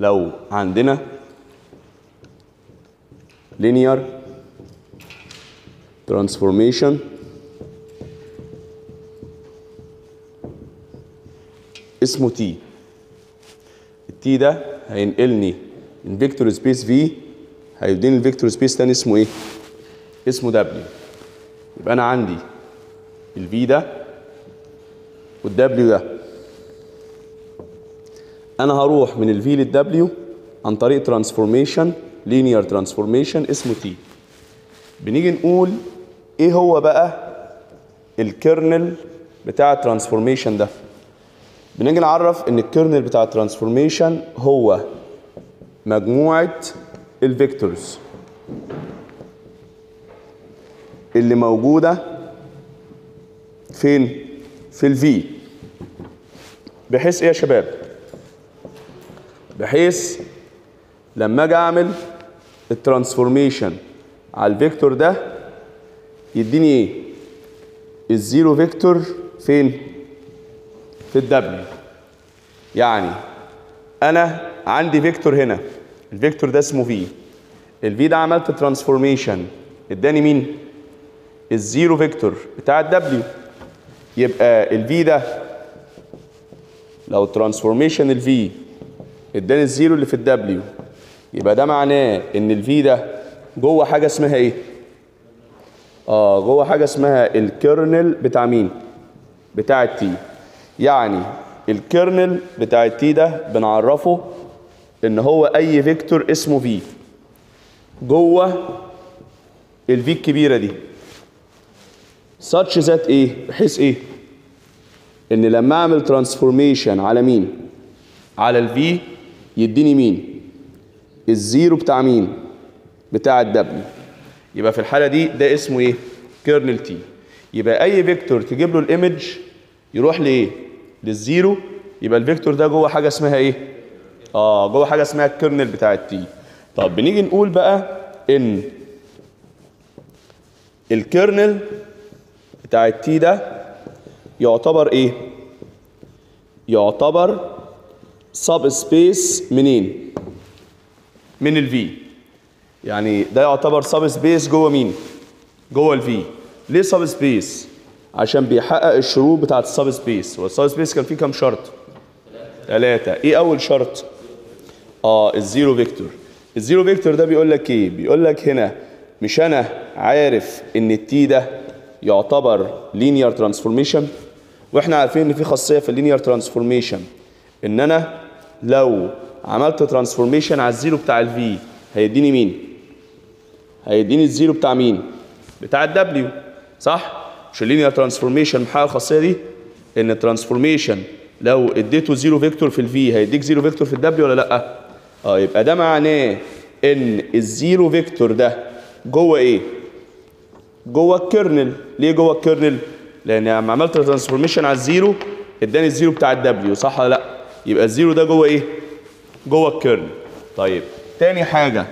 لو عندنا linear transformation اسمه تي التي ده هينقلني من فيكتور سبيس في هيديني الفيكتور سبيس تاني اسمه ايه اسمه دبليو يبقى انا عندي الفي ده والدبليو ده انا هروح من الفي للدبليو عن طريق ترانسفورميشن لينير ترانسفورميشن اسمه تي بنيجي نقول ايه هو بقى الكيرنل بتاع الترانسفورميشن ده بنيجي نعرف ان الكيرنل بتاع الترانسفورميشن هو مجموعه الفيكتورز اللي موجوده فين في الفي بحيث ايه يا شباب بحيث لما اجي اعمل الترانسفورميشن على الفيكتور ده يديني ايه الزيرو فيكتور فين في الدبليو يعني انا عندي فيكتور هنا الفيكتور ده اسمه في الفي ده عملت ترانسفورميشن اداني مين الزيرو فيكتور بتاع الدبليو يبقى الفي ده لو ترانسفورميشن الفي اداني الزيرو اللي في الدبليو يبقى ده معناه ان الفي ده جوه حاجه اسمها ايه اه جوه حاجه اسمها الكيرنل بتاع مين بتاع التي يعني الكيرنل بتاع التي ده بنعرفه ان هو اي فيكتور اسمه في جوه الفي الكبيره دي such ذات ايه بحيث ايه ان لما اعمل ترانسفورميشن على مين على الفي يديني مين الزيرو بتاع مين بتاع الدبليو يبقى في الحاله دي ده اسمه ايه كيرنل تي يبقى اي فيكتور تجيب له الايمج يروح لايه للزيرو يبقى الفيكتور ده جوه حاجه اسمها ايه اه جوه حاجه اسمها الكيرنل بتاع التي طب بنيجي نقول بقى ان الكيرنل بتاع التي ده يعتبر ايه يعتبر سب سبيس منين من الفي يعني ده يعتبر سب سبيس جوه مين جوه الفي ليه سب سبيس عشان بيحقق الشروط بتاعت السب سبيس والسب سبيس كان فيه كام شرط ثلاثة ايه اول شرط اه الزيرو فيكتور الزيرو فيكتور ده بيقول لك ايه بيقول لك هنا مش انا عارف ان التي ده يعتبر لينير ترانسفورميشن واحنا عارفين ان في خاصيه في اللينير ترانسفورميشن ان انا لو عملت ترانسفورميشن على الزيرو بتاع الفي هيديني مين هيديني الزيرو بتاع مين بتاع الدبليو صح مش اللينير ترانسفورميشن محقق الخاصيه دي ان الترانسفورميشن لو اديته زيرو فيكتور في الفي هيديك زيرو فيكتور في الدبليو ولا لا اه يبقى ده معناه ان الزيرو فيكتور ده جوه ايه جوه الكيرنل ليه جوه الكيرنل لان لما عملت ترانسفورميشن على الزيرو اداني الزيرو بتاع الدبليو صح ولا لا يبقى الزيرو ده جوه ايه جوه الكيرنل طيب تاني حاجه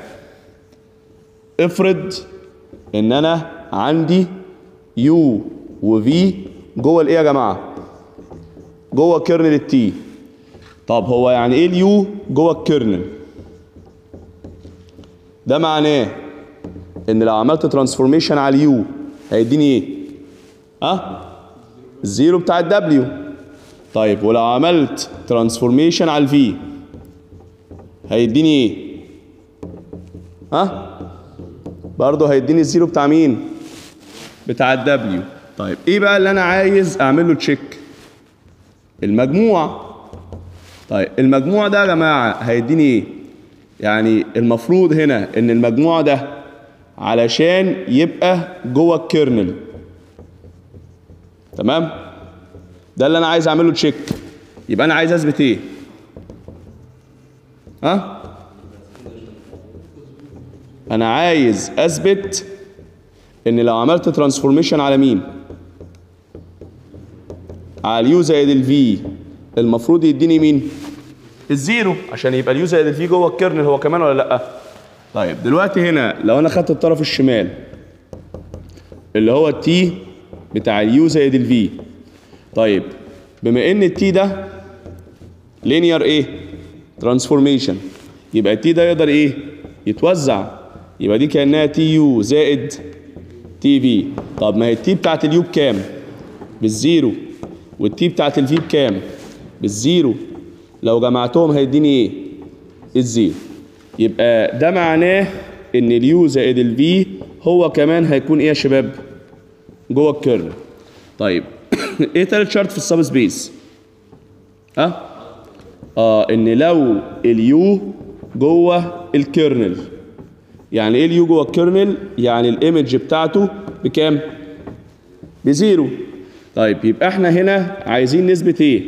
افرض ان انا عندي يو وفي جوه الايه يا جماعه جوه كيرنل التي طب هو يعني ايه اليو جوه الكيرنل ده معناه ان لو عملت ترانسفورميشن على اليو هيديني ايه ها الزيرو بتاع الدبليو طيب ولو عملت ترانسفورميشن على الفي هيديني ايه ها برضه هيديني الزيرو بتاع مين بتاع الدبليو طيب ايه بقى اللي انا عايز اعمل له تشيك المجموع طيب المجموع ده يا جماعه هيديني ايه يعني المفروض هنا ان المجموع ده علشان يبقى جوه الكيرنل تمام ده اللي انا عايز اعمله تشيك يبقى انا عايز اثبت ايه ها انا عايز اثبت ان لو عملت ترانسفورميشن على مين على اليو زائد الفي المفروض يديني مين الزيرو عشان يبقى اليو زائد الفي جوه الكيرنل هو كمان ولا لا طيب دلوقتي هنا لو انا خدت الطرف الشمال اللي هو التي بتاع اليو زائد الفي طيب بما ان التي ده لينير ايه ترانسفورميشن يبقى التي ده يقدر ايه يتوزع يبقى دي كانها تي يو زائد تي في طب ما هي التي بتاعت اليو بكام بالزيرو والتي بتاعت الفي بكام بالزيرو لو جمعتهم هيديني ايه الزيرو يبقى ده معناه ان اليو زائد الفي هو كمان هيكون ايه يا شباب جوه الكيرنل طيب ايه تالت شرط في السب سبيس ها اه ان لو اليو جوه الكيرنل يعني ايه اليو جوه الكيرنل يعني الايمج بتاعته بكام بزيرو طيب يبقى احنا هنا عايزين نثبت ايه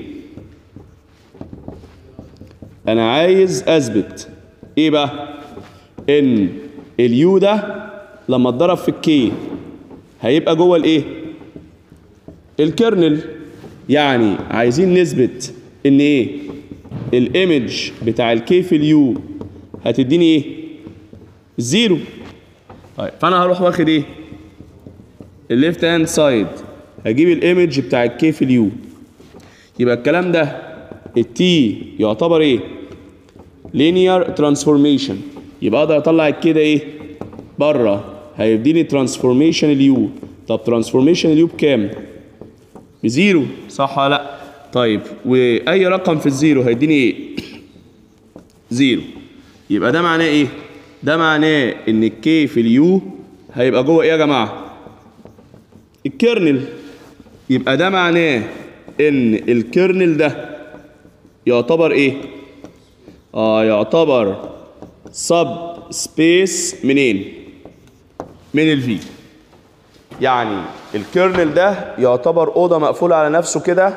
انا عايز اثبت ايه بقى ان اليو ده لما اتضرب في الكي هيبقى جوه الايه الكيرنل يعني عايزين نثبت ان ايه الايمج بتاع الكي في اليو هتديني ايه زيرو طيب فانا هروح واخد ايه الليفت هاند سايد هجيب الايمج بتاع الكي في اليو يبقى الكلام ده التي يعتبر ايه linear transformation يبقى اقدر اطلع الكي ده ايه بره هيديني ترانسفورميشن اليو طب ترانسفورميشن اليو بكام بزيرو صح ولا لا طيب واي رقم في الزيرو هيديني ايه زيرو يبقى ده معناه ايه ده معناه ان الكي في اليو هيبقى جوه ايه يا جماعه الكيرنل يبقى ده معناه ان الكيرنل ده يعتبر ايه اه يعتبر سب سبيس منين من الفي يعني الكيرنل ده يعتبر اوضه مقفوله على نفسه كده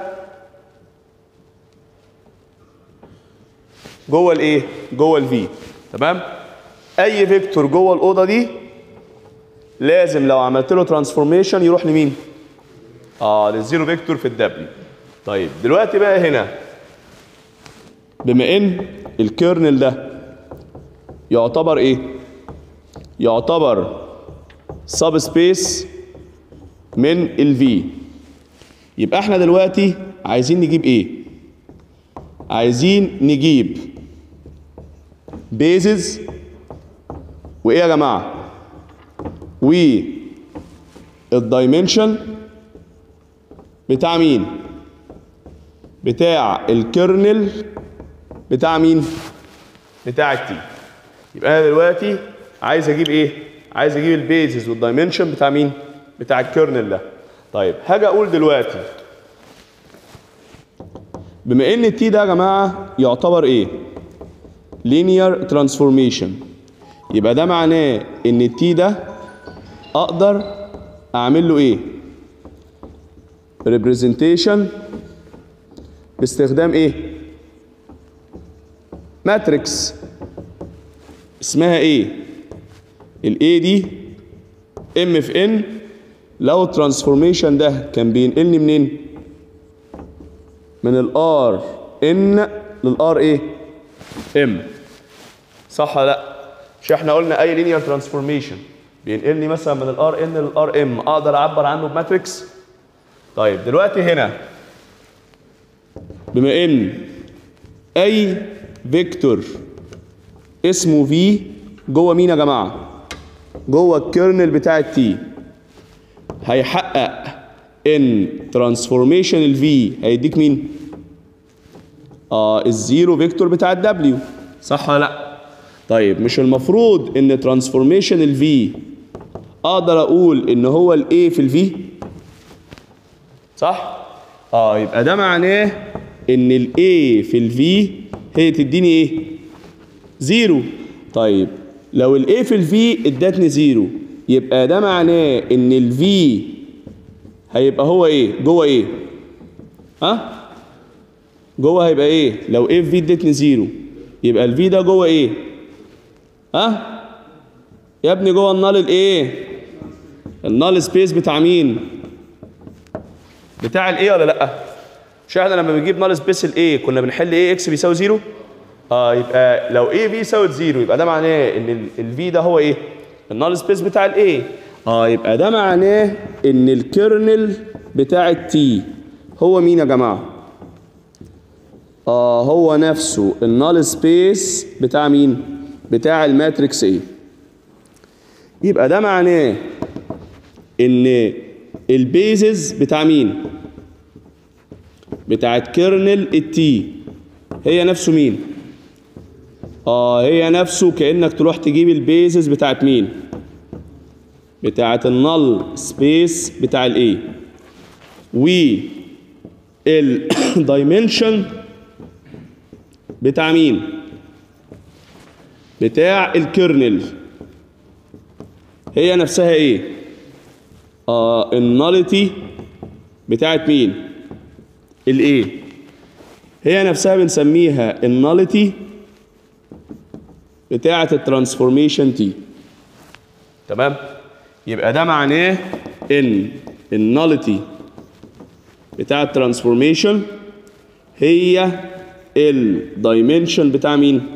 جوه الايه جوه الفي تمام اي فيكتور جوه الاوضه دي لازم لو عملت له ترانسفورميشن يروح لمين اه للزيرو فيكتور في الدبليو طيب دلوقتي بقى هنا بما ان الكيرنل ده يعتبر ايه يعتبر سب سبيس من الفي يبقى احنا دلوقتي عايزين نجيب ايه عايزين نجيب بيزز وايه يا جماعه و الدايمنشن بتاع مين بتاع الكيرنل بتاع مين بتاع التي يبقى انا دلوقتي عايز اجيب ايه عايز اجيب البيزز والدايمنشن بتاع مين بتاع الكيرنل ده طيب هاجي اقول دلوقتي بما ان التي ده يا جماعه يعتبر ايه linear transformation يبقى ده معناه ان التي ده اقدر اعمل له ايه representation باستخدام ايه ماتريكس اسمها ايه الاي دي ام في ان لو الترانسفورميشن ده كان بينقلني منين من الار ان للار ايه ام صح ولا لا مش احنا قلنا اي لينير ترانسفورميشن بينقلني مثلا من الار ان للار ام اقدر اعبر عنه بماتريكس طيب دلوقتي هنا بما ان اي فيكتور اسمه في جوه مين يا جماعه جوه الكيرنل بتاع التي هيحقق ان ترانسفورميشن الفي هيديك مين اه الزيرو فيكتور بتاع الدبليو صح ولا لا طيب مش المفروض ان ترانسفورميشن الفي اقدر اقول ان هو الاي في الفي صح اه يبقى ده معناه ان الاي في الفي هي تديني ايه زيرو طيب لو الاي في الفي ادتني زيرو يبقى ده معناه ان الفي هيبقى هو ايه جوه ايه ها جوه هيبقى ايه لو ايه في ادتني زيرو يبقى الفي ده جوه ايه ها يا ابني جوه النال الايه النال سبيس بتاع مين بتاع الايه ولا لا مش احنا لما بنجيب نال سبيس الايه كنا بنحل ايه اكس بيساوي زيرو اه يبقى لو ايه في يساوي زيرو يبقى ده معناه ان الفي ده هو ايه النال سبيس بتاع الايه اه يبقى ده معناه ان الكيرنل بتاع التي هو مين يا جماعه اه هو نفسه النال سبيس بتاع مين بتاع الماتريكس ايه يبقى ده معناه ان البيزز بتاع مين بتاعت كيرنل التي هي نفسه مين اه هي نفسه كانك تروح تجيب البيزز بتاعت مين بتاعت النل سبيس بتاع الايه و الدايمنشن بتاع مين بتاع الكيرنل هي نفسها ايه اه الناليتي بتاعت مين الايه هي نفسها بنسميها الناليتي بتاعت الترانسفورميشن تي تمام يبقى ده معناه ان الناليتي بتاع الترانسفورميشن هي الدايمنشن بتاع مين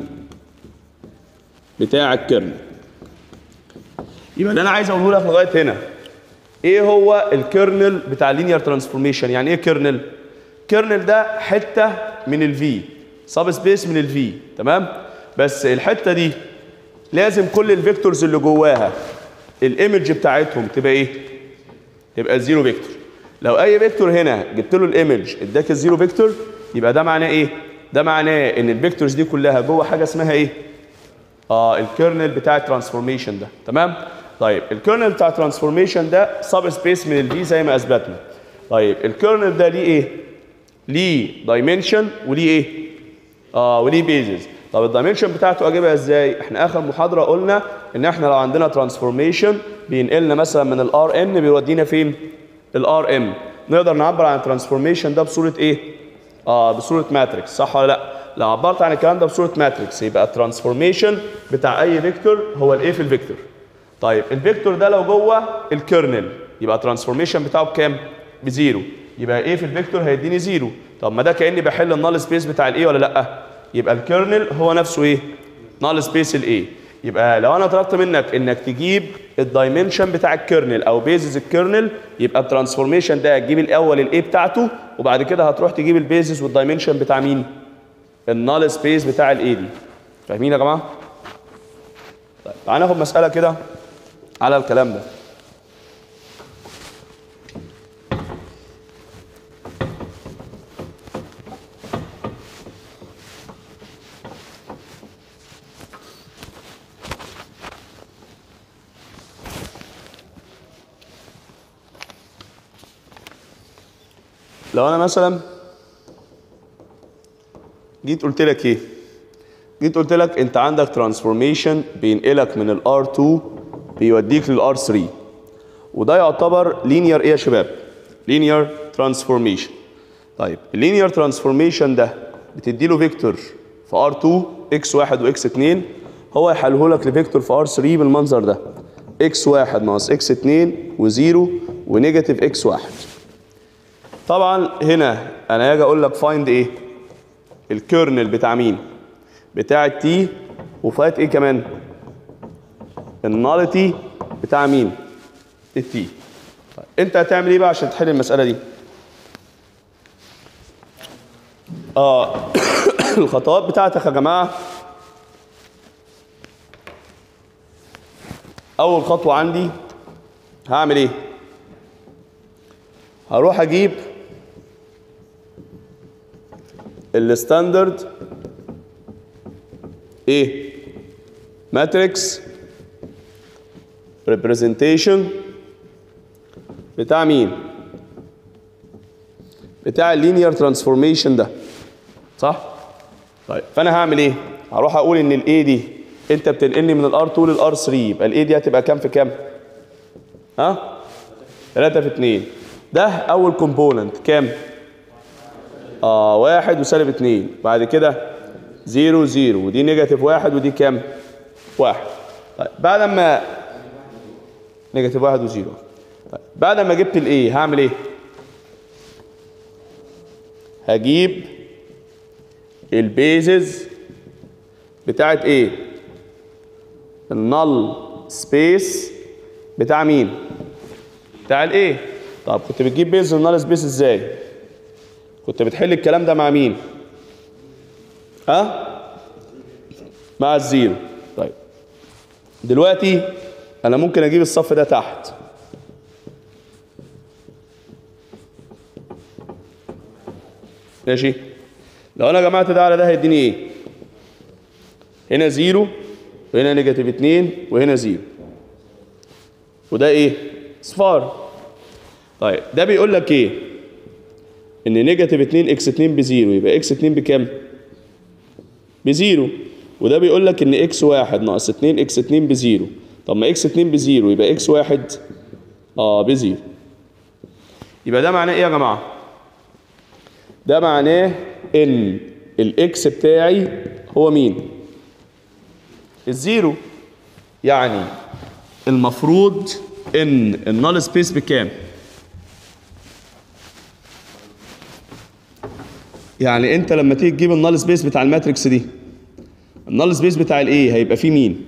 بتاع الكيرنل يبقى اللي انا عايز اقوله لك لغايه هنا ايه هو الكيرنل بتاع اللينير ترانسفورميشن يعني ايه كيرنل كيرنل ده حته من الفي سب سبيس من الفي تمام بس الحته دي لازم كل الفيكتورز اللي جواها الايمج بتاعتهم تبقى ايه تبقى الزيرو فيكتور لو اي فيكتور هنا جبت له الايمج اداك الزيرو فيكتور يبقى ده معناه ايه ده معناه ان الفيكتورز دي كلها جوه حاجه اسمها ايه اه الكيرنل بتاع الترانسفورميشن ده تمام طيب الكيرنل بتاع الترانسفورميشن ده سب سبيس من الفي زي ما اثبتنا طيب الكيرنل ده ليه ايه ليه دايمنشن وليه ايه اه وليه بيزز طب الدايمنشن بتاعته اجيبها ازاي احنا اخر محاضره قلنا ان احنا لو عندنا ترانسفورميشن بينقلنا مثلا من الار ان بيودينا فين الار ام نقدر نعبر عن الترانسفورميشن ده بصوره ايه اه بصوره ماتريكس صح ولا لا لو عبرت عن الكلام ده بصوره ماتريكس يبقى الترانسفورميشن بتاع اي فيكتور هو الايه في الفيكتور طيب الفيكتور ده لو جوه الكيرنل يبقى الترانسفورميشن بتاعه بكام بزيرو يبقى ايه في الفيكتور هيديني زيرو طب ما ده كاني بحل النال سبيس بتاع الايه ولا لا يبقى الكيرنل هو نفسه ايه نال سبيس الايه يبقى لو انا طلبت منك انك تجيب الدايمنشن بتاع الكيرنل او بيزز الكيرنل يبقى الترانسفورميشن ده هتجيب الاول الايه بتاعته وبعد كده هتروح تجيب البيزز والدايمنشن بتاع مين النال سبيس بتاع الايه دي فاهمين يا جماعه طيب تعالى ناخد مساله كده على الكلام ده لو انا مثلا جيت قلت لك ايه جيت قلت لك انت عندك ترانسفورميشن بينقلك من الار 2 بيوديك للار 3 وده يعتبر لينير ايه يا شباب لينير ترانسفورميشن طيب اللينير ترانسفورميشن ده بتدي له فيكتور في ار 2 اكس 1 واكس 2 هو يحله لك لفيكتور في ار 3 بالمنظر ده اكس 1 ناقص اكس 2 وزيرو ونيجاتيف اكس 1 طبعا هنا انا هاجي اقول لك فايند ايه الكيرنل بتاع مين بتاع التي وفايت ايه كمان الناليتي بتاع مين التي طيب. انت هتعمل ايه بقى عشان تحل المساله دي اه الخطوات بتاعتك يا جماعه اول خطوه عندي هعمل ايه هروح اجيب الستاندرد ايه ماتريكس ريبريزنتيشن بتاع مين بتاع اللينير ترانسفورميشن ده صح طيب فانا هعمل ايه هروح اقول ان الاي دي انت بتنقلني من الار 2 للار 3 يبقى الاي دي هتبقى كام في كام ها 3 في 2 ده اول كومبوننت كام اه واحد وسالب اتنين بعد كده زيرو زيرو ودي نيجاتيف واحد ودي كام واحد طيب بعد ما نيجاتيف واحد وزيرو طيب بعد ما جبت الايه هعمل ايه هجيب البيزز بتاعت ايه النل سبيس بتاع مين بتاع الايه طب كنت بتجيب بيز النال سبيس ازاي كنت بتحل الكلام ده مع مين ها مع الزيرو طيب دلوقتي انا ممكن اجيب الصف ده تحت ماشي لو انا جمعت ده على ده هيديني ايه هنا زيرو وهنا نيجاتيف اتنين وهنا زيرو وده ايه صفار طيب ده بيقول لك ايه ان نيجاتيف 2 اكس 2 بزيرو يبقى اكس 2 بكام بزيرو وده بيقول لك ان اكس 1 ناقص 2 اكس 2 بزيرو طب ما اكس 2 بزيرو يبقى اكس 1 اه بزيرو يبقى ده معناه ايه يا جماعه ده معناه ان الاكس بتاعي هو مين الزيرو يعني المفروض ان النال سبيس بكام يعني انت لما تيجي تجيب النال سبيس بتاع الماتريكس دي النال سبيس بتاع الايه هيبقى فيه مين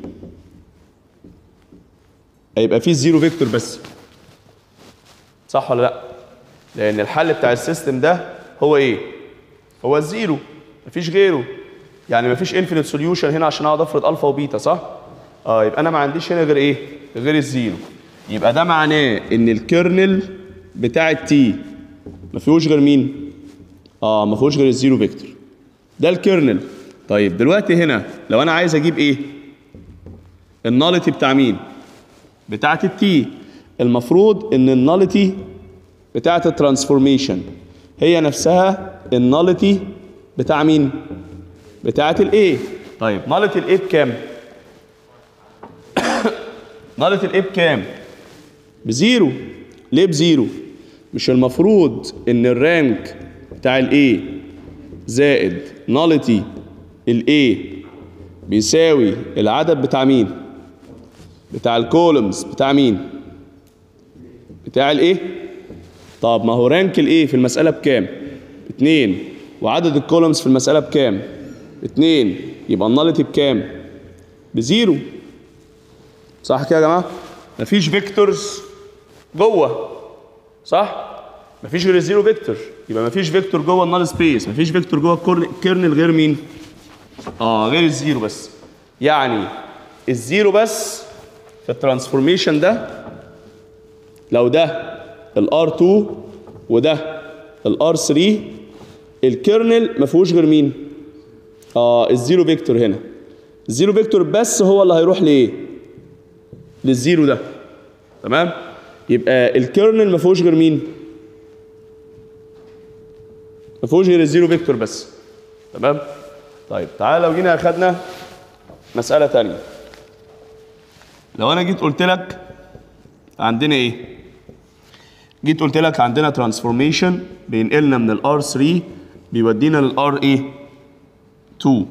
هيبقى فيه الزيرو فيكتور بس صح ولا لا لان الحل بتاع السيستم ده هو ايه هو الزيرو مفيش غيره يعني مفيش انفينيت سوليوشن هنا عشان اقعد افرض الفا وبيتا صح اه يبقى انا ما عنديش هنا غير ايه غير الزيرو يبقى ده معناه ان الكيرنل بتاع التي ما فيهوش غير مين اه ما فيهوش غير الزيرو فيكتور ده الكيرنل طيب دلوقتي هنا لو انا عايز اجيب ايه الناليتي بتاع مين بتاعه التي المفروض ان الناليتي بتاعه الترانسفورميشن هي نفسها الناليتي بتاع مين بتاعه الايه طيب ناليتي الايه بكام ناليتي الايه بكام بزيرو ليه بزيرو مش المفروض ان الرانك بتاع الايه زائد ناليتي الايه بيساوي العدد بتاع مين بتاع الكولومز بتاع مين بتاع الايه طب ما هو رانك الايه في المساله بكام اتنين وعدد الكولومز في المساله بكام اتنين يبقى الناليتي بكام بزيرو صح كده يا جماعه مفيش فيكتورز جوه صح مفيش غير الزيرو فيكتور يبقى مفيش فيكتور جوه النال سبيس مفيش فيكتور جوه الكيرنل غير مين اه غير الزيرو بس يعني الزيرو بس في الترانسفورميشن ده لو ده الار 2 وده الار 3 الكيرنل ما فيهوش غير مين اه الزيرو فيكتور هنا الزيرو فيكتور بس هو اللي هيروح لايه للزيرو ده تمام يبقى الكيرنل ما فيهوش غير مين ما فيهوش غير الزيرو فيكتور بس تمام طيب تعال لو جينا اخدنا مسألة تانية لو انا جيت قلت لك عندنا ايه جيت قلت لك عندنا ترانسفورميشن بينقلنا من الار 3 بيودينا للار ايه 2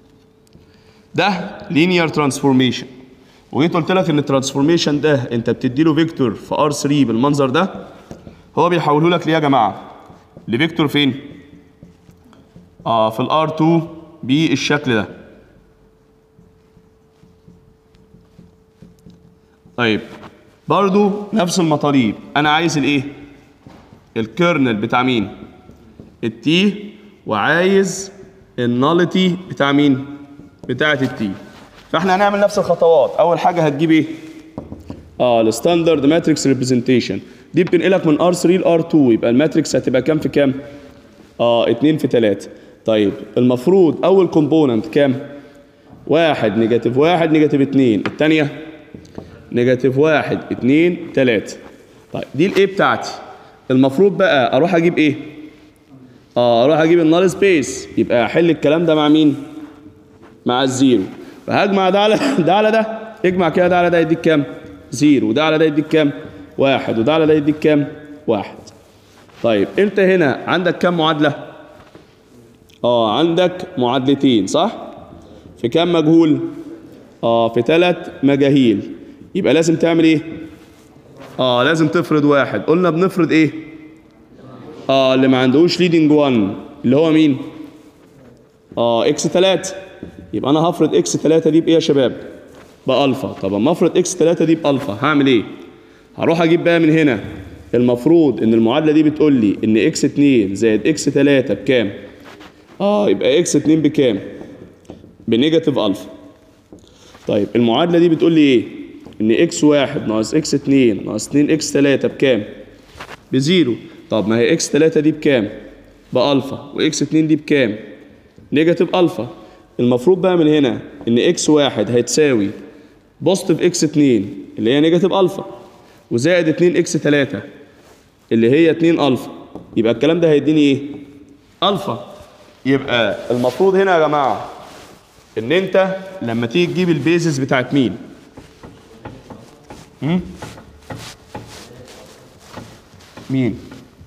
ده لينير ترانسفورميشن وجيت قلت لك ان الترانسفورميشن ده انت بتدي له فيكتور في ار 3 بالمنظر ده هو بيحوله لك ليه يا جماعه لفيكتور فين اه في الار 2 بالشكل ده طيب برضو نفس المطالب انا عايز الايه الكيرنل بتاع مين التي وعايز الناليتي بتاع مين بتاعه التي فاحنا هنعمل نفس الخطوات اول حاجه هتجيب ايه اه الستاندرد ماتريكس ريبريزنتيشن دي بتنقلك من ار 3 لار 2 يبقى الماتريكس هتبقى كام في كام اه 2 في 3 طيب المفروض اول كومبوننت كام واحد نيجاتيف واحد نيجاتيف اتنين الثانيه نيجاتيف واحد اتنين تلاتة طيب دي الايه بتاعتي المفروض بقى اروح اجيب ايه اه اروح اجيب النال سبيس يبقى احل الكلام ده مع مين مع الزيرو فهجمع ده على ده على ده اجمع كده ده على ده يديك كام زيرو وده على ده يديك كام واحد وده على ده يديك كام واحد طيب انت هنا عندك كام معادلة اه عندك معادلتين صح في كام مجهول اه في ثلاث مجاهيل يبقى لازم تعمل ايه اه لازم تفرض واحد قلنا بنفرض ايه اه اللي ما عندهوش ليدنج 1 اللي هو مين اه اكس 3 يبقى انا هفرض اكس 3 دي بايه يا شباب بالفا طب اما افرض اكس 3 دي بالفا هعمل ايه هروح اجيب بقى من هنا المفروض ان المعادله دي بتقول لي ان اكس 2 زائد اكس 3 بكام اه يبقى اكس 2 بكام بنيجاتيف الفا طيب المعادله دي بتقول لي ايه ان اكس واحد ناقص اكس اتنين ناقص اتنين اكس تلاتة بكام بزيرو طب ما هي اكس تلاتة دي بكام بالفا واكس اتنين دي بكام نيجاتيف الفا المفروض بقى من هنا ان اكس واحد هيتساوي بوزيتيف اكس اتنين اللي هي نيجاتيف الفا وزائد اتنين اكس تلاتة اللي هي اتنين الفا يبقى الكلام ده هيديني ايه الفا يبقى المفروض هنا يا جماعه ان انت لما تيجي تجيب البيزس بتاعت مين هم؟ مين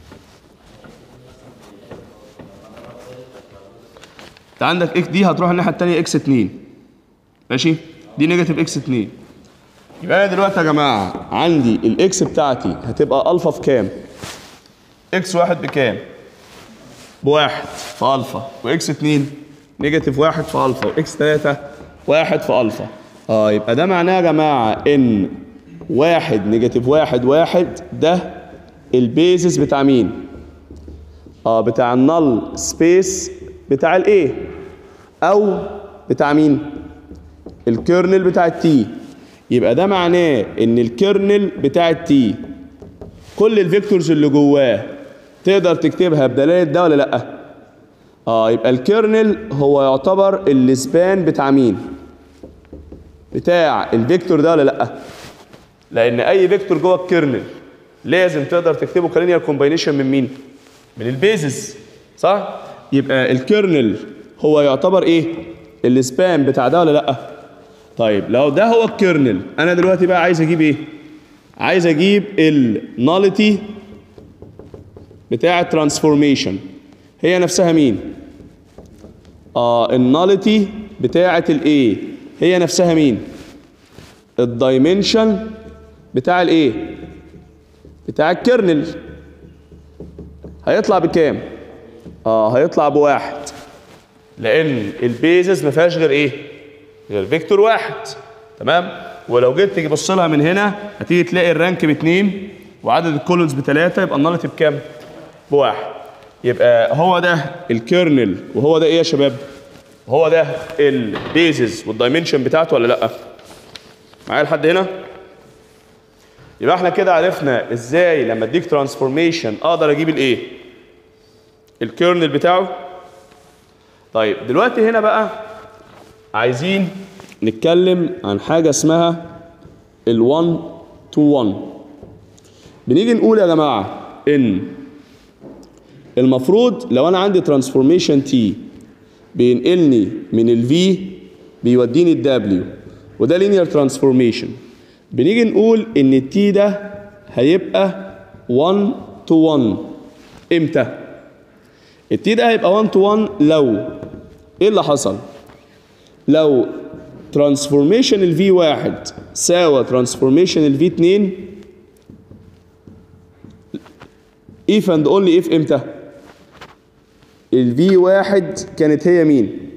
انت عندك اكس دي هتروح الناحيه الثانيه اكس 2 ماشي دي نيجاتيف اكس 2 يبقى انا دلوقتي يا جماعه عندي الاكس بتاعتي هتبقى الفا في كام اكس واحد بكام بواحد في الفا واكس 2 نيجاتيف واحد في الفا واكس 3 واحد في الفا اه يبقى ده معناه يا جماعه ان واحد نيجاتيف واحد واحد ده البيزس بتاع مين؟ اه بتاع النل سبيس بتاع الايه او بتاع مين؟ الكيرنل بتاع التي يبقى ده معناه ان الكيرنل بتاع التي كل الفيكتورز اللي جواه تقدر تكتبها بدلاله ده ولا لا؟ اه يبقى الكيرنل هو يعتبر السبان بتاع مين؟ بتاع الفيكتور ده ولا لا؟ لان اي فيكتور جوه الكيرنل لازم تقدر تكتبه كلينير كومباينيشن من مين؟ من البيزس صح؟ يبقى الكيرنل هو يعتبر ايه؟ السبان بتاع ده ولا لا؟ طيب لو ده هو الكيرنل انا دلوقتي بقى عايز اجيب ايه؟ عايز اجيب الناليتي بتاع الترانسفورميشن هي نفسها مين؟ اه الناليتي بتاعه الايه؟ هي نفسها مين؟ الدايمنشن بتاع الايه؟ بتاع الكيرنل هيطلع بكام؟ اه هيطلع بواحد لان البيزز ما فيهاش غير ايه؟ غير فيكتور واحد تمام؟ ولو جيت تيجي تبص لها من هنا هتيجي تلاقي الرانك باثنين وعدد الكولونز بثلاثه يبقى الناليتي بكام؟ بواحد يبقى هو ده الكيرنل وهو ده ايه يا شباب؟ هو ده البيزز والدايمنشن بتاعته ولا لا؟ معايا لحد هنا؟ يبقى احنا كده عرفنا ازاي لما اديك ترانسفورميشن اقدر اجيب الايه؟ الكيرنل بتاعه طيب دلوقتي هنا بقى عايزين نتكلم عن حاجه اسمها ال1 تو 1 بنيجي نقول يا جماعه ان المفروض لو انا عندي ترانسفورميشن تي بينقلني من الفي بيوديني الدبليو وده لينير ترانسفورميشن بنيجي نقول ان التي ده هيبقى 1 تو 1 امتى التي ده هيبقى 1 تو 1 لو ايه اللي حصل لو ترانسفورميشن الفي واحد ساوى ترانسفورميشن الفي 2 اف اند اونلي اف امتى الفي واحد كانت هي مين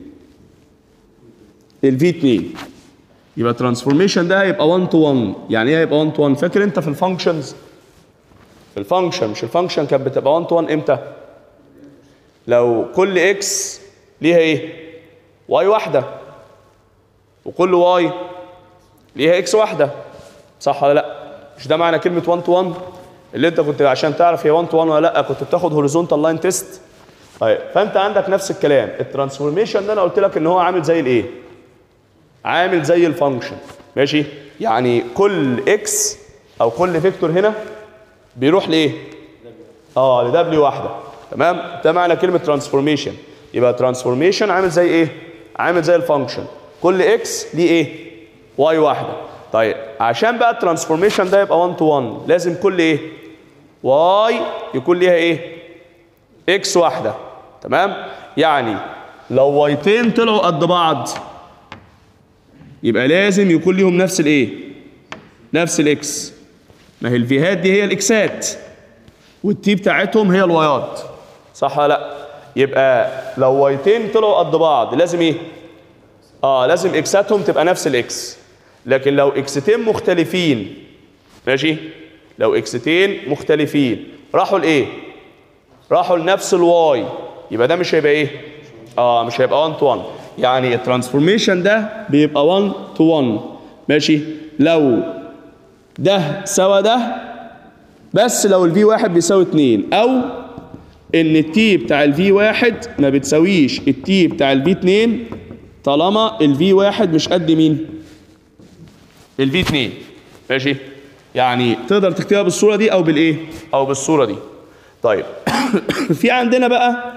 الفي 2 يبقى ترانسفورميشن ده هيبقى 1 تو 1 يعني ايه هيبقى 1 تو 1 فاكر انت في الفانكشنز في الفانكشن مش الفانكشن كانت بتبقى 1 تو 1 امتى لو كل اكس ليها ايه واي واحده وكل واي ليها اكس واحده صح ولا لا مش ده معنى كلمه 1 تو 1 اللي انت كنت عشان تعرف هي 1 تو 1 ولا لا كنت بتاخد هوريزونتال لاين تيست طيب فانت عندك نفس الكلام الترانسفورميشن ده انا قلت لك ان هو عامل زي الايه عامل زي الفانكشن ماشي يعني كل اكس او كل فيكتور هنا بيروح لايه اه لدبليو واحده تمام ده معنى كلمه ترانسفورميشن يبقى ترانسفورميشن عامل زي ايه عامل زي الفانكشن كل اكس ليه ايه واي واحده طيب عشان بقى الترانسفورميشن ده يبقى 1 تو 1 لازم كل ايه واي يكون ليها ايه اكس واحده تمام يعني لو وايتين طلعوا قد بعض يبقى لازم يكون ليهم نفس الايه نفس الاكس ما هي الفيهات دي هي الاكسات والتي بتاعتهم هي الوايات صح ولا لا يبقى لو وايتين طلعوا قد بعض لازم ايه اه لازم اكساتهم تبقى نفس الاكس لكن لو اكستين مختلفين ماشي لو اكستين مختلفين راحوا لايه راحوا لنفس الواي يبقى ده مش هيبقى ايه اه مش هيبقى 1 تو 1 يعني الترانسفورميشن ده بيبقى 1 تو 1 ماشي لو ده سوى ده بس لو الفي واحد بيساوي 2 او ان التي بتاع الفي واحد ما بتساويش التي بتاع الفي 2 طالما الفي واحد مش قد مين الفي 2 ماشي يعني تقدر تكتبها بالصوره دي او بالايه او بالصوره دي طيب في عندنا بقى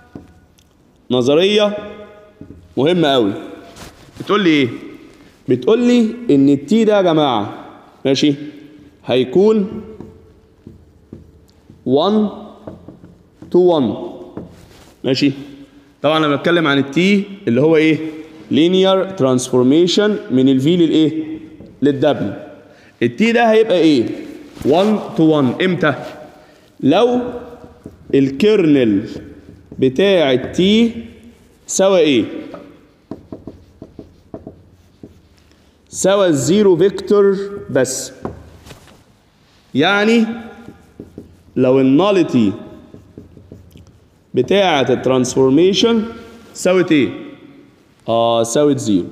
نظريه مهمه قوي بتقول لي ايه بتقول لي ان التي ده يا جماعه ماشي هيكون 1 تو 1 ماشي طبعا انا بتكلم عن التي اللي هو ايه لينير ترانسفورميشن من الفي للايه للدبليو التي ده هيبقى ايه 1 تو 1 امتى لو الكيرنل بتاع التي سوى ايه سوى الزيرو فيكتور بس يعني لو الناليتي بتاعة الترانسفورميشن ساوت ايه؟ اه ساوت زيرو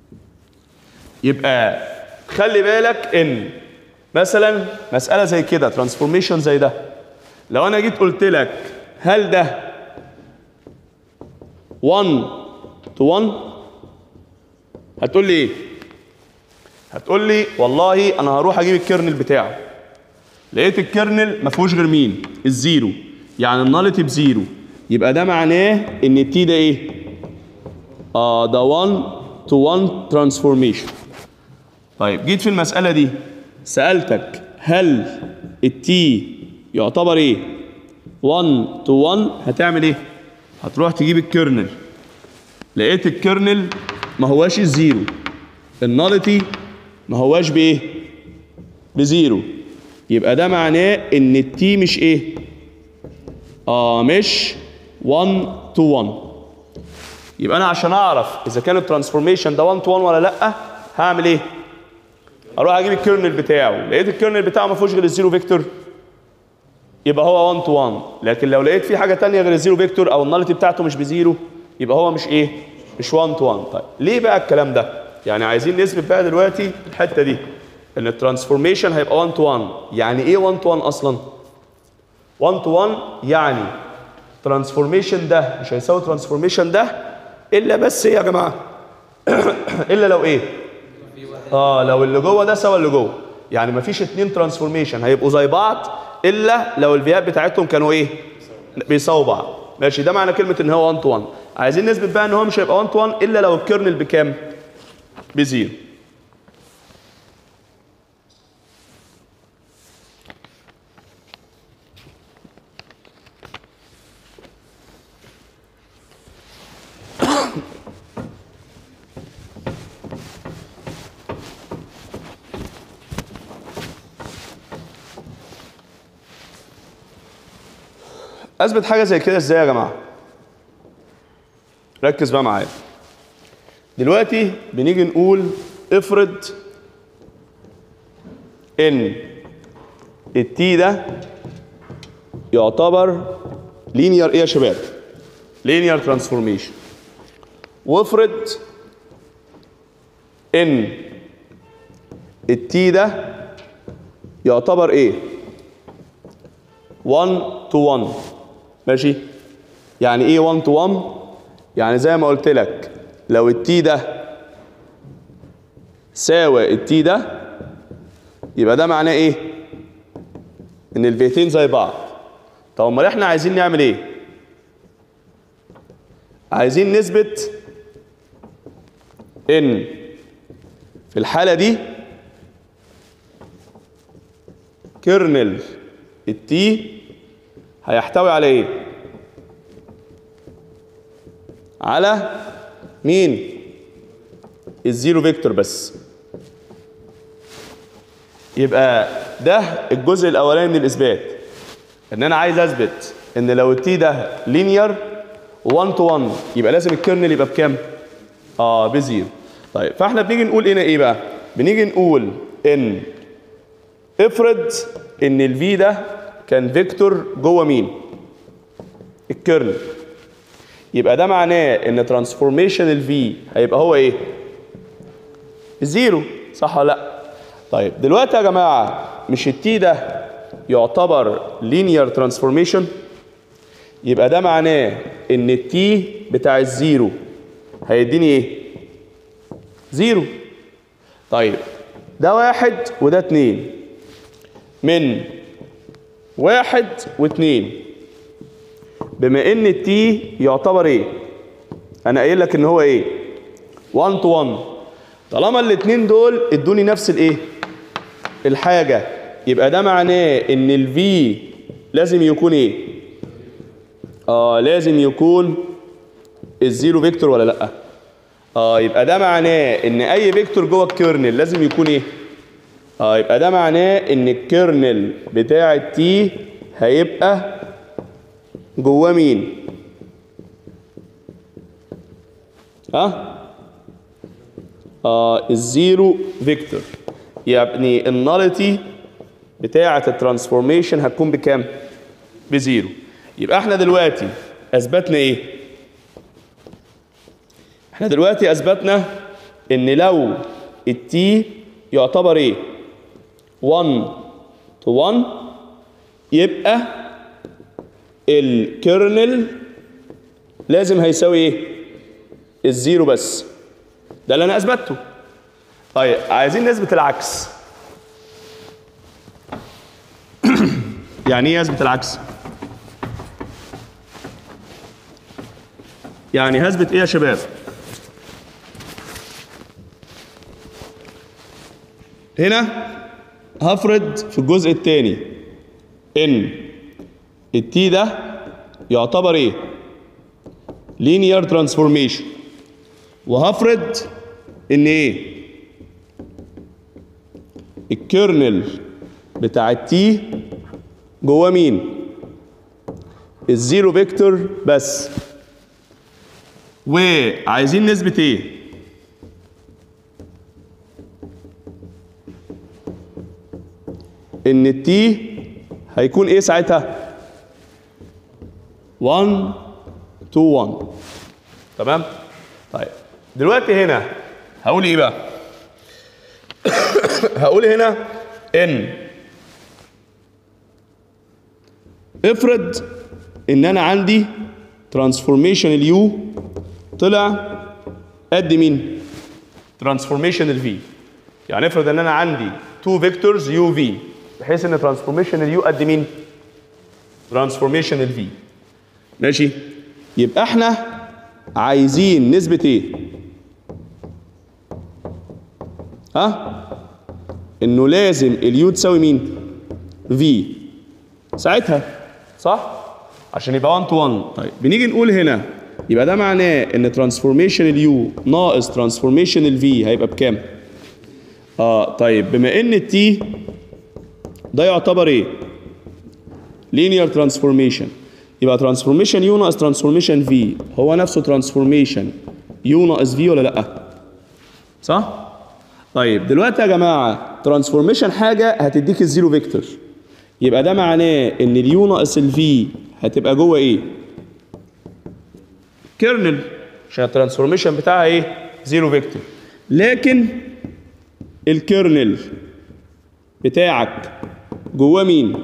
يبقى خلي بالك ان مثلا مسألة زي كده ترانسفورميشن زي ده لو انا جيت قلت لك هل ده 1 تو 1 هتقول لي ايه؟ هتقول لي والله انا هروح اجيب الكيرنل بتاعه لقيت الكيرنل ما فيهوش غير مين؟ الزيرو يعني الناليتي بزيرو يبقى ده معناه ان التي ده ايه؟ اه ده 1 تو 1 ترانسفورميشن طيب جيت في المسألة دي سألتك هل التي يعتبر ايه؟ 1 تو 1 هتعمل ايه؟ هتروح تجيب الكيرنل لقيت الكيرنل ما هواش الزيرو الناليتي ما هواش بايه؟ بزيرو يبقى ده معناه ان التي مش ايه؟ اه مش 1 تو 1 يبقى انا عشان اعرف اذا كان الترانسفورميشن ده 1 تو 1 ولا لا هعمل ايه؟ اروح اجيب الكيرنل بتاعه لقيت الكيرنل بتاعه ما فيهوش غير الزيرو فيكتور يبقى هو 1 تو 1 لكن لو لقيت في حاجه تانية غير الزيرو فيكتور او الناليتي بتاعته مش بزيرو يبقى هو مش ايه؟ مش 1 تو 1 طيب ليه بقى الكلام ده؟ يعني عايزين نثبت بقى دلوقتي الحته دي ان الترانسفورميشن هيبقى 1 تو 1 يعني ايه 1 تو 1 اصلا؟ 1 تو 1 يعني ترانسفورميشن ده مش هيساوي ترانسفورميشن ده الا بس ايه يا جماعه؟ الا لو ايه؟ اه لو اللي جوه ده سوى اللي جوه يعني مفيش اتنين ترانسفورميشن هيبقوا زي بعض الا لو الفيات بتاعتهم كانوا ايه؟ بيساووا بعض ماشي ده معنى كلمه ان هو 1 تو 1 عايزين نثبت بقى ان هو مش هيبقى 1 تو 1 الا لو الكيرنل بكام؟ بزيرو اثبت حاجه زي كده ازاي يا جماعه ركز بقى معايا دلوقتي بنيجي نقول افرض ان التي ده يعتبر لينير ايه يا شباب لينير ترانسفورميشن وافرض ان التي ده يعتبر ايه 1 تو 1 ماشي يعني ايه 1 تو 1 يعني زي ما قلت لك لو التي ده ساوى التي ده يبقى ده معناه ايه ان الفيتين زي بعض طب امال احنا عايزين نعمل ايه عايزين نثبت ان في الحالة دي كيرنل التي هيحتوي على ايه على مين الزيرو فيكتور بس يبقى ده الجزء الاولاني من الاثبات ان انا عايز اثبت ان لو التي ده لينير 1 تو 1 يبقى لازم الكيرنل يبقى بكام اه بزيرو طيب فاحنا بنيجي نقول هنا ايه بقى بنيجي نقول ان افرض ان الفي ده كان فيكتور جوه مين الكيرنل يبقى ده معناه ان ترانسفورميشن الفي هيبقى هو ايه زيرو صح ولا لا طيب دلوقتي يا جماعه مش التي ده يعتبر لينير ترانسفورميشن يبقى ده معناه ان التي بتاع الزيرو هيديني ايه زيرو طيب ده واحد وده اتنين من واحد واتنين بما ان التي يعتبر ايه انا قايل لك ان هو ايه 1 تو 1 طالما الاتنين دول ادوني نفس الايه الحاجه يبقى ده معناه ان الفي لازم يكون ايه اه لازم يكون الزيرو فيكتور ولا لا اه يبقى ده معناه ان اي فيكتور جوه الكيرنل لازم يكون ايه اه يبقى ده معناه ان الكيرنل بتاع التي هيبقى جواه مين ها اه الزيرو فيكتور يعني الناليتي بتاعه الترانسفورميشن هتكون بكام بزيرو يبقى احنا دلوقتي اثبتنا ايه احنا دلوقتي اثبتنا ان لو التي يعتبر ايه 1 to 1 يبقى الكيرنل لازم هيساوي ايه الزيرو بس ده اللي انا اثبته طيب عايزين نثبت العكس يعني ايه اثبت العكس يعني هثبت ايه يا شباب هنا هفرض في الجزء الثاني ان التي ده يعتبر ايه لينير ترانسفورميشن وهفرض ان ايه الكيرنل بتاع التي جواه مين الزيرو فيكتور بس وعايزين نثبت ايه ان التي هيكون ايه ساعتها 1 2 1 تمام طيب دلوقتي هنا هقول ايه بقى هقول هنا ان افرض ان انا عندي ترانسفورميشن اليو طلع قد مين ترانسفورميشن الفي يعني افرض ان انا عندي تو فيكتورز يو في بحيث ان ترانسفورميشن اليو قد مين ترانسفورميشن الفي ماشي يبقى احنا عايزين نثبت ايه ها انه لازم اليو تساوي مين في ساعتها صح عشان يبقى 1 تو 1 طيب بنيجي نقول هنا يبقى ده معناه ان ترانسفورميشن اليو ناقص ترانسفورميشن الفي هيبقى بكام اه طيب بما ان التي ده يعتبر ايه لينير ترانسفورميشن يبقى ترانسفورميشن يو ناقص ترانسفورميشن في هو نفسه ترانسفورميشن يو ناقص في ولا لا صح طيب دلوقتي يا جماعه ترانسفورميشن حاجه هتديك الزيرو فيكتور يبقى ده معناه ان اليو ناقص الفي هتبقى جوه ايه كيرنل عشان الترانسفورميشن بتاعها ايه زيرو فيكتور لكن الكيرنل بتاعك جواه مين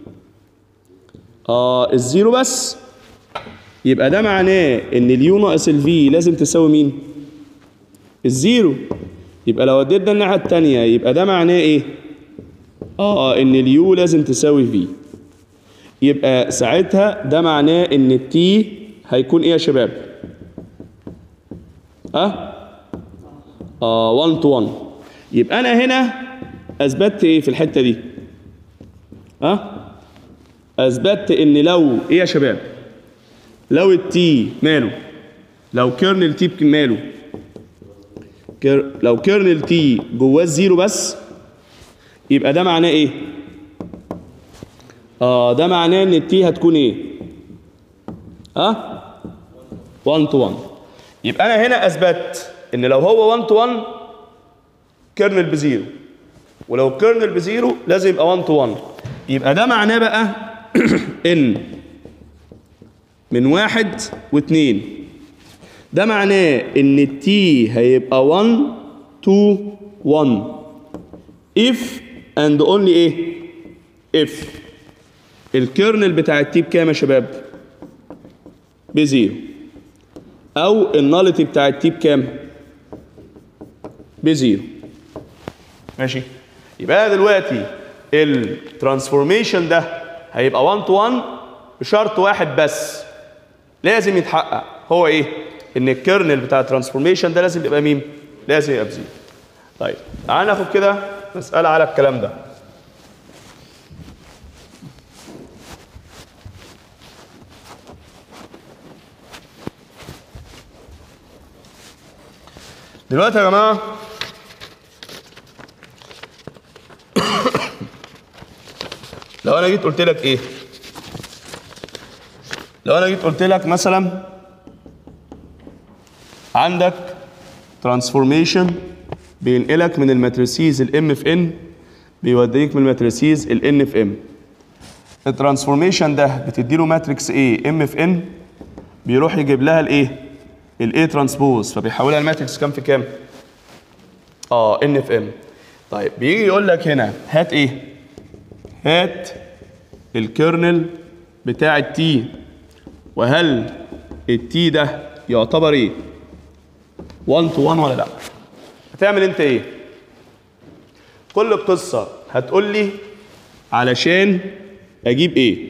اه الزيرو بس يبقى ده معناه ان اليو ناقص الفي لازم تساوي مين الزيرو يبقى لو اديت ده الناحيه الثانيه يبقى ده معناه ايه اه ان اليو لازم تساوي في يبقى ساعتها ده معناه ان التي هيكون ايه يا شباب ها اه 1 تو 1 يبقى انا هنا اثبتت ايه في الحته دي ها اثبتت ان لو ايه يا شباب لو التي ماله لو كيرنل تي ماله كير لو كيرنل تي جواه الزيرو بس يبقى ده معناه ايه اه ده معناه ان التي هتكون ايه ها 1 تو 1 يبقى انا هنا اثبت ان لو هو 1 تو 1 كيرنل بزيرو ولو كيرنل بزيرو لازم يبقى 1 تو 1 يبقى ده معناه بقى ان من واحد واثنين ده معناه ان التي هيبقى 1 2 1 if and only ايه if الكيرنل بتاع التي بكام يا شباب بزيرو او الناليتي بتاع التي بكام بزيرو ماشي يبقى دلوقتي الترانسفورميشن ده هيبقى 1 تو 1 بشرط واحد بس لازم يتحقق هو ايه ان الكيرنل بتاع الترانسفورميشن ده لازم يبقى مين لازم يبقى بزيرو طيب تعال ناخد كده مساله على الكلام ده دلوقتي يا جماعه لو انا جيت قلت لك ايه لو انا جيت قلت لك مثلا عندك ترانسفورميشن بينقلك من الماتريسيز الام في ان بيوديك من الماتريسيز الان في ام الترانسفورميشن ده بتديله ماتريكس ايه ام في ان بيروح يجيب لها الايه الاي ترانسبوز فبيحولها الماتريكس كام في كام اه ان في ام طيب بيجي يقول لك هنا هات ايه هات الكيرنل بتاع التي وهل التي ده يعتبر ايه 1 تو 1 ولا لا هتعمل انت ايه كل القصه هتقول لي علشان اجيب ايه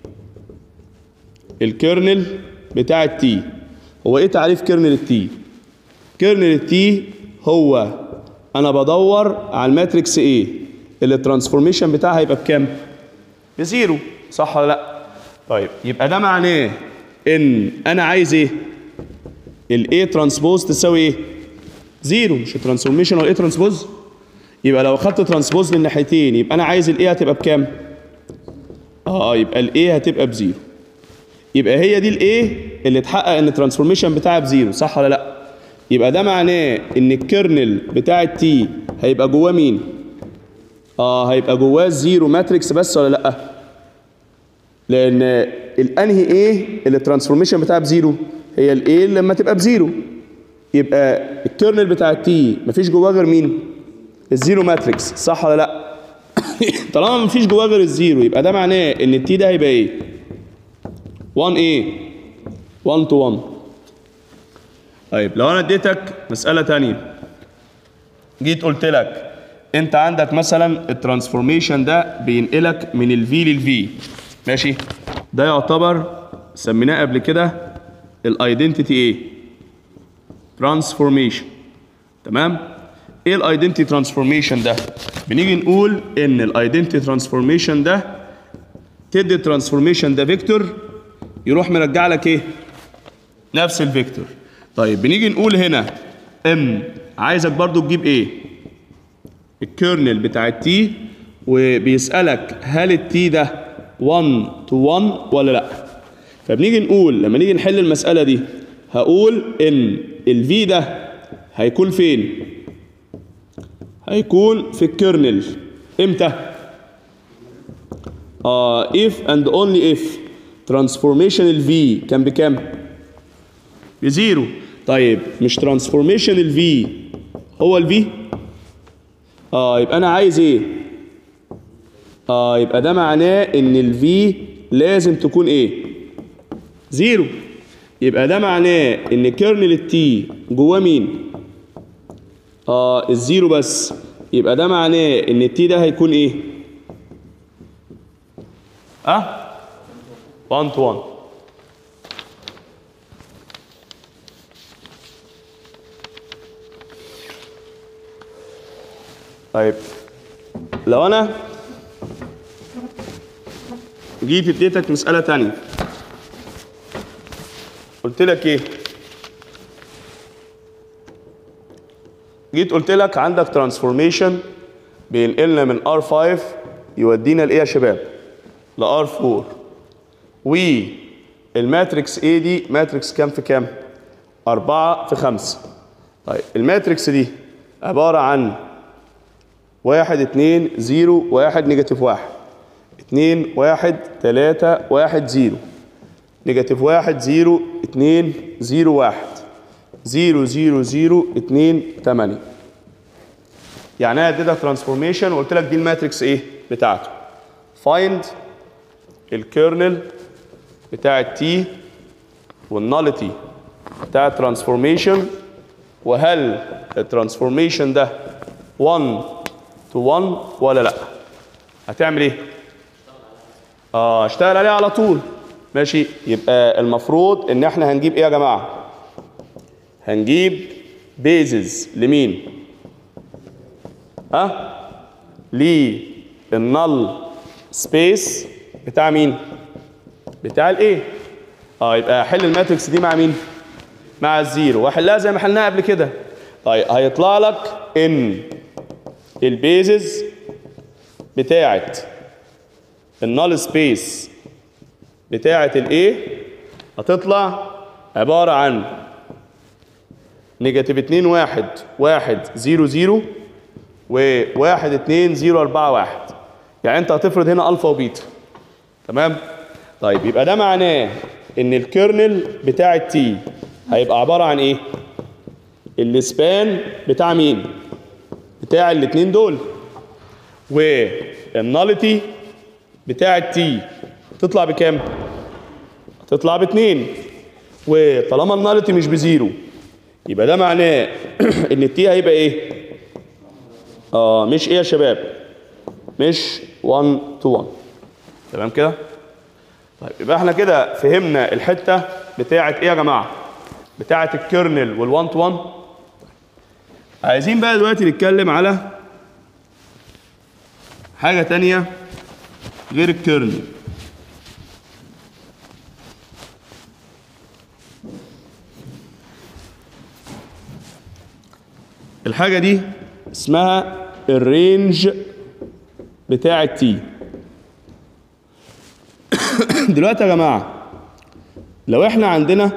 الكيرنل بتاع التي هو ايه تعريف كيرنل التي كيرنل التي هو انا بدور على الماتريكس ايه اللي الترانسفورميشن بتاعها هيبقى بكام بزيرو صح ولا لا طيب يبقى ده معناه ان انا عايز ايه الاي ترانسبوز تساوي ايه زيرو مش الترانسفورميشن والاي ترانسبوز يبقى لو اخدت ترانسبوز من ناحيتين يبقى انا عايز الاي هتبقى بكام اه يبقى الاي هتبقى بزيرو يبقى هي دي الايه اللي تحقق ان الترانسفورميشن بتاعها بزيرو صح ولا لا يبقى ده معناه ان الكيرنل بتاع التي هيبقى جواه مين اه هيبقى جواه زيرو ماتريكس بس ولا لا لان الانهي ايه اللي الترانسفورميشن بتاعها بزيرو هي الايه لما تبقى بزيرو يبقى الكيرنل بتاع التي مفيش جواه غير مين الزيرو ماتريكس صح ولا لا طالما مفيش جواه غير الزيرو يبقى ده معناه ان التي ده هيبقى ايه 1 ايه 1 تو 1 طيب لو انا اديتك مساله تانية جيت قلت لك انت عندك مثلا الترانسفورميشن ده بينقلك من الفي للفي ماشي ده يعتبر سميناه قبل كده الايدنتيتي ايه ترانسفورميشن تمام ايه الايدنتيتي ترانسفورميشن ده بنيجي نقول ان الايدنتيتي ترانسفورميشن ده تدي الترانسفورميشن ده فيكتور يروح مرجع لك ايه نفس الفيكتور طيب بنيجي نقول هنا ام عايزك برضو تجيب ايه الكيرنل بتاع التي وبيسالك هل التي ده 1 تو 1 ولا لا فبنيجي نقول لما نيجي نحل المساله دي هقول ان الفي ده هيكون فين هيكون في الكيرنل امتى اه if and only if transformation الفي كان بكام بزيرو طيب مش transformation الفي هو الفي اه يبقى انا عايز ايه اه يبقى ده معناه ان الفي لازم تكون ايه زيرو يبقى ده معناه ان كيرنل التي جواه مين اه الزيرو بس يبقى ده معناه ان التي ده هيكون ايه اه 1 تو 1 طيب لو انا جيت اديتك مسألة تانية قلت لك ايه جيت قلت لك عندك ترانسفورميشن بينقلنا من R5 يودينا لايه يا شباب ل R4 والماتريكس A دي ماتريكس كام في كام 4 في 5 طيب الماتريكس دي عبارة عن واحد اتنين زيرو واحد نيجاتيف واحد اتنين واحد تلاتة واحد زيرو نيجاتيف واحد زيرو اتنين زيرو واحد 0 0 0 2 8 يعني انا اديتك ترانسفورميشن وقلت لك دي الماتريكس ايه بتاعته فايند الكيرنل بتاع التي والناليتي بتاع الترانسفورميشن وهل الترانسفورميشن ده 1 تو 1 ولا لا هتعمل ايه اه اشتغل عليه على طول ماشي يبقى المفروض ان احنا هنجيب ايه يا جماعه هنجيب بيزز لمين ها للنل سبيس بتاع مين بتاع الايه اه يبقى احل الماتريكس دي مع مين مع الزيرو واحلها زي ما حلناها قبل كده طيب هيطلع لك ان البيزز بتاعت النال سبيس بتاعت الايه هتطلع عباره عن نيجاتيف 2 1 1 0 0 و 1 2 0 4 1 يعني انت هتفرض هنا الفا وبيتا تمام طيب يبقى ده معناه ان الكيرنل بتاع التي هيبقى عباره عن ايه السبان بتاع مين بتاع الاثنين دول والناليتي بتاع التي تطلع بكام تطلع باتنين وطالما الناليتي مش بزيرو يبقى ده معناه ان التي هيبقى ايه اه مش ايه يا شباب مش 1 تو 1 تمام كده طيب يبقى احنا كده فهمنا الحته بتاعه ايه يا جماعه بتاعه الكيرنل وال1 تو 1 عايزين بقى دلوقتي نتكلم على حاجه تانية غير الكيرنل الحاجه دي اسمها الرينج بتاع التي دلوقتي يا جماعه لو احنا عندنا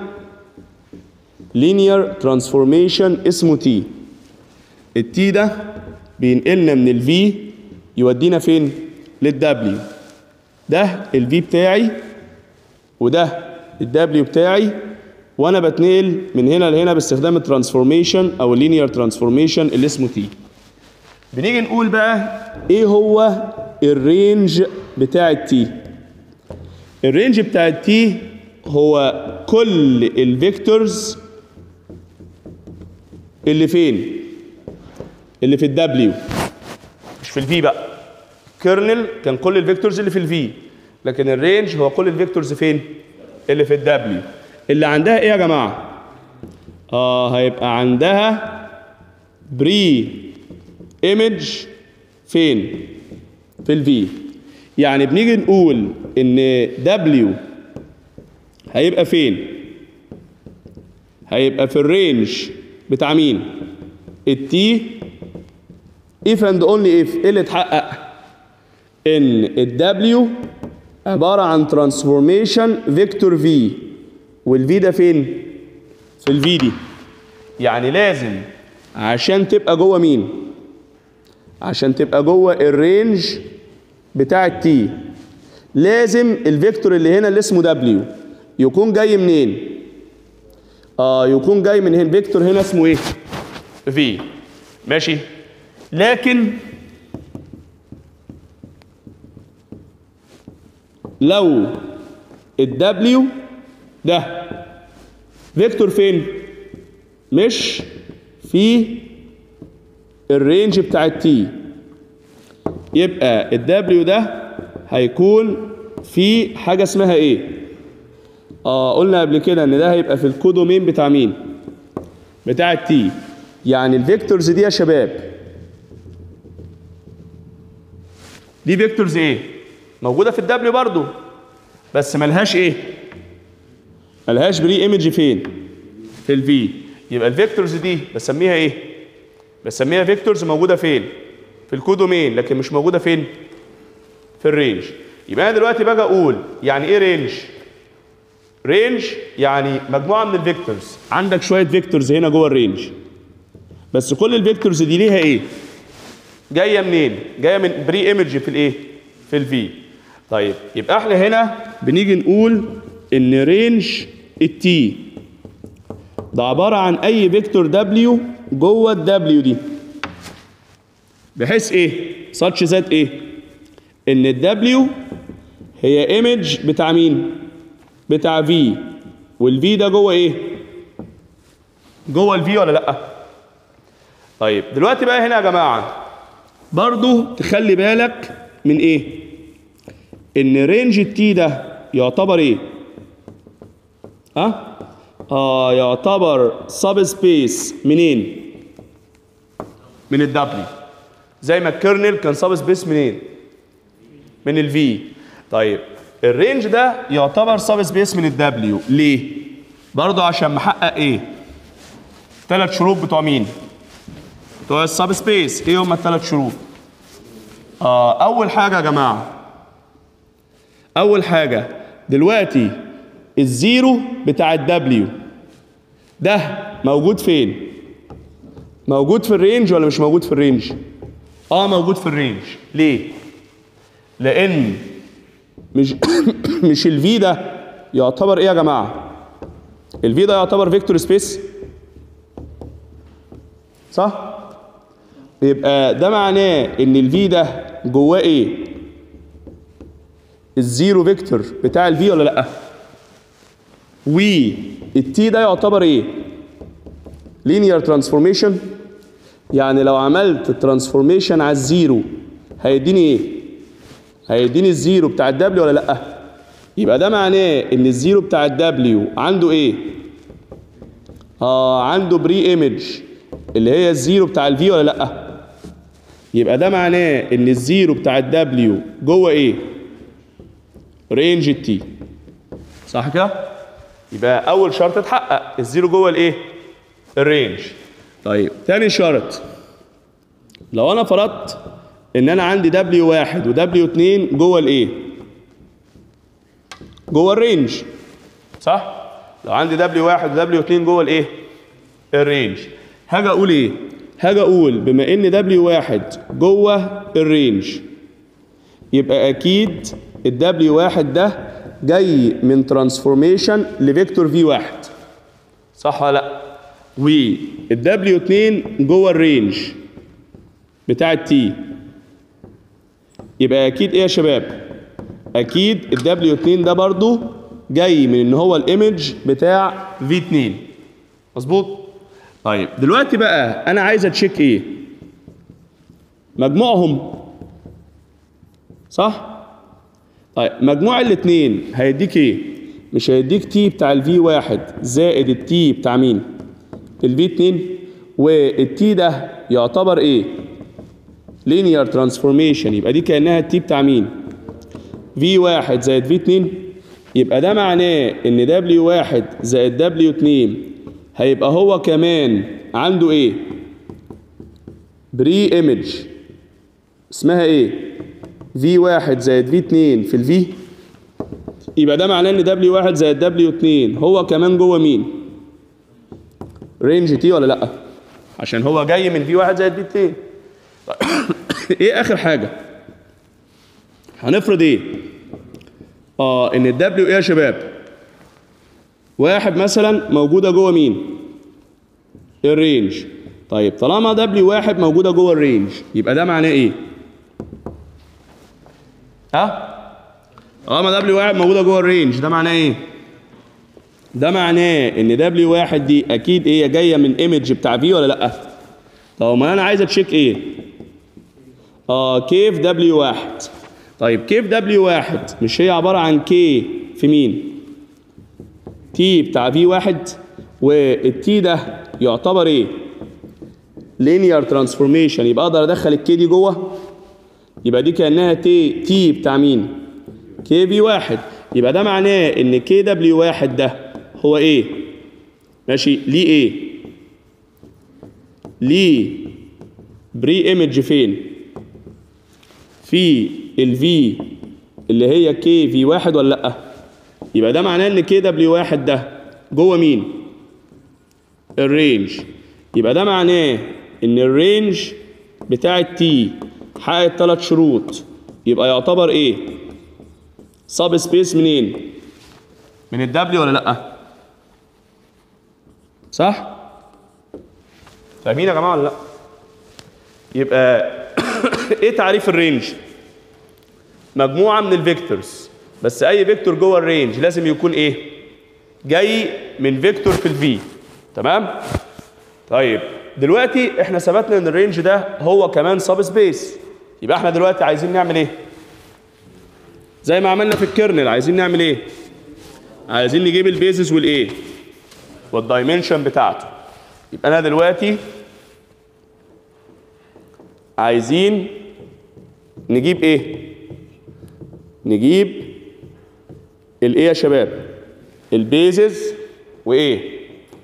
linear transformation اسمه تي التي ده بينقلنا من الفي يودينا فين للدبليو ده الفي بتاعي وده الدبليو بتاعي وانا بتنقل من هنا لهنا باستخدام الترانسفورميشن او اللينير ترانسفورميشن اللي اسمه تي بنيجي نقول بقى ايه هو الرينج بتاع التي الرينج بتاع التي هو كل الفيكتورز اللي فين اللي في الدبليو مش في الفي بقى كيرنل كان كل الفيكتورز اللي في الفي لكن الرينج هو كل الفيكتورز فين اللي في الدبليو اللي عندها ايه يا جماعه اه هيبقى عندها بري ايمج فين في الفي يعني بنيجي نقول ان دبليو هيبقى فين هيبقى في الرينج بتاع مين التي if and only if ايه اللي اتحقق ان الدبليو عباره عن ترانسفورميشن فيكتور في والفي ده فين في الفي دي يعني لازم عشان تبقى جوه مين عشان تبقى جوه الرينج بتاع التي لازم الفيكتور اللي هنا اللي اسمه دبليو يكون جاي منين اه يكون جاي من هنا فيكتور هنا اسمه ايه في ماشي لكن لو الدبليو ده فيكتور فين مش في الرينج بتاع التي يبقى الدبليو ده هيكون في حاجه اسمها ايه اه قلنا قبل كده ان ده هيبقى في الكودومين بتاع مين بتاع التي يعني الفيكتورز دي يا شباب دي فيكتورز ايه موجوده في الدبليو برضو بس ملهاش ايه ملهاش بري ايمج فين في الفي يبقى الفيكتورز دي بسميها ايه بسميها فيكتورز موجوده فين في الكودومين لكن مش موجوده فين في الرينج يبقى انا دلوقتي باجي اقول يعني ايه رينج رينج يعني مجموعه من الفيكتورز عندك شويه فيكتورز هنا جوه الرينج بس كل الفيكتورز دي ليها ايه جايه منين جايه من بري ايمج في الايه في الفي طيب يبقى احنا هنا بنيجي نقول ان رينج التي ده عباره عن اي فيكتور دبليو جوه الدبليو دي بحيث ايه such ذات ايه ان الدبليو هي ايمج بتاع مين بتاع في والفي ده جوه ايه جوه الفي ولا لا طيب دلوقتي بقى هنا يا جماعه برضو تخلي بالك من ايه ان رينج التي ده يعتبر ايه ها اه يعتبر سب سبيس منين من الدبليو زي ما الكيرنل كان سب سبيس منين من الفي طيب الرينج ده يعتبر سب سبيس من الدبليو ليه برضه عشان محقق ايه ثلاث شروط بتوع مين بتوع السب سبيس ايه هم الثلاث شروط آه اول حاجه يا جماعه اول حاجه دلوقتي الزيرو بتاع الدبليو ده موجود فين موجود في الرينج ولا مش موجود في الرينج اه موجود في الرينج ليه لان مش مش الفي ده يعتبر ايه يا جماعه الفي ده يعتبر فيكتور سبيس صح يبقى ده معناه ان الفي ده جواه ايه الزيرو فيكتور بتاع الفي ولا لا والتي ده يعتبر ايه لينير ترانسفورميشن يعني لو عملت ترانسفورميشن على الزيرو هيديني ايه هيديني الزيرو بتاع الدبليو ولا لا يبقى ده معناه ان الزيرو بتاع الدبليو عنده ايه اه عنده بري ايمج اللي هي الزيرو بتاع الفي ولا لا يبقى ده معناه ان الزيرو بتاع الدبليو جوه ايه رينج التي صح كده يبقى اول شرط اتحقق الزيرو جوه الايه الرينج طيب تاني شرط لو انا فرضت ان انا عندي دبليو واحد ودبليو اتنين جوه الايه جوه الرينج صح لو عندي دبليو واحد ودبليو اتنين جوه الايه الرينج هاجي اقول ايه هاجي اقول بما ان دبليو واحد جوه الرينج يبقى اكيد الدبليو واحد ده جاي من ترانسفورميشن لفيكتور في واحد صح ولا لا والدبليو 2 جوه الرينج بتاع التي يبقى اكيد ايه يا شباب اكيد الدبليو 2 ده برضو جاي من ان هو الايمج بتاع في 2 مظبوط طيب دلوقتي بقى انا عايز اتشيك ايه مجموعهم صح طيب مجموع الاثنين هيديك ايه مش هيديك تي بتاع الفي واحد زائد التي بتاع مين الفي 2 والتي ده يعتبر ايه لينير ترانسفورميشن يبقى دي كانها التي بتاع مين في واحد زائد في 2 يبقى ده معناه ان دبليو واحد زائد دبليو 2 هيبقى هو كمان عنده ايه بري ايمج اسمها ايه في واحد زائد في 2 في الفي يبقى ده معناه ان دبليو واحد زائد دبليو 2 هو كمان جوه مين رينج تي ولا لا عشان هو جاي من في واحد زائد في 2 ايه اخر حاجه هنفرض ايه اه ان الدبليو ايه يا شباب واحد مثلا موجوده جوه مين الرينج طيب طالما دبليو واحد موجوده جوه الرينج يبقى ده معناه ايه ها طالما دبليو واحد موجوده جوه الرينج ده معناه ايه ده معناه ان دبليو واحد دي اكيد ايه جايه من ايمج بتاع في ولا لا طب ما انا عايز اتشيك ايه اه كيف دبليو واحد طيب كيف دبليو واحد مش هي عباره عن كي في مين تي بتاع في واحد والتي ده يعتبر ايه لينير ترانسفورميشن يبقى اقدر ادخل الكي دي جوه يبقى دي كانها تي تي بتاع مين كي في واحد يبقى ده معناه ان كي دبليو واحد ده هو ايه ماشي ليه ايه ليه بري ايمج فين في الفي اللي هي كي في واحد ولا لا يبقى ده معناه ان كي دبليو واحد ده جوه مين الرينج يبقى ده معناه ان الرينج بتاع التي حقق الثلاث شروط يبقى يعتبر ايه سب سبيس منين من الدبليو ولا لا صح فاهمين يا جماعه ولا لا يبقى ايه تعريف الرينج مجموعه من الفيكتورز بس اي فيكتور جوه الرينج لازم يكون ايه جاي من فيكتور في الفي تمام طيب دلوقتي احنا ثبتنا ان الرينج ده هو كمان سب سبيس يبقى احنا دلوقتي عايزين نعمل ايه زي ما عملنا في الكيرنل عايزين نعمل ايه عايزين نجيب البيزس والايه والدايمنشن بتاعته يبقى انا دلوقتي عايزين نجيب ايه نجيب الايه يا شباب البيزز وايه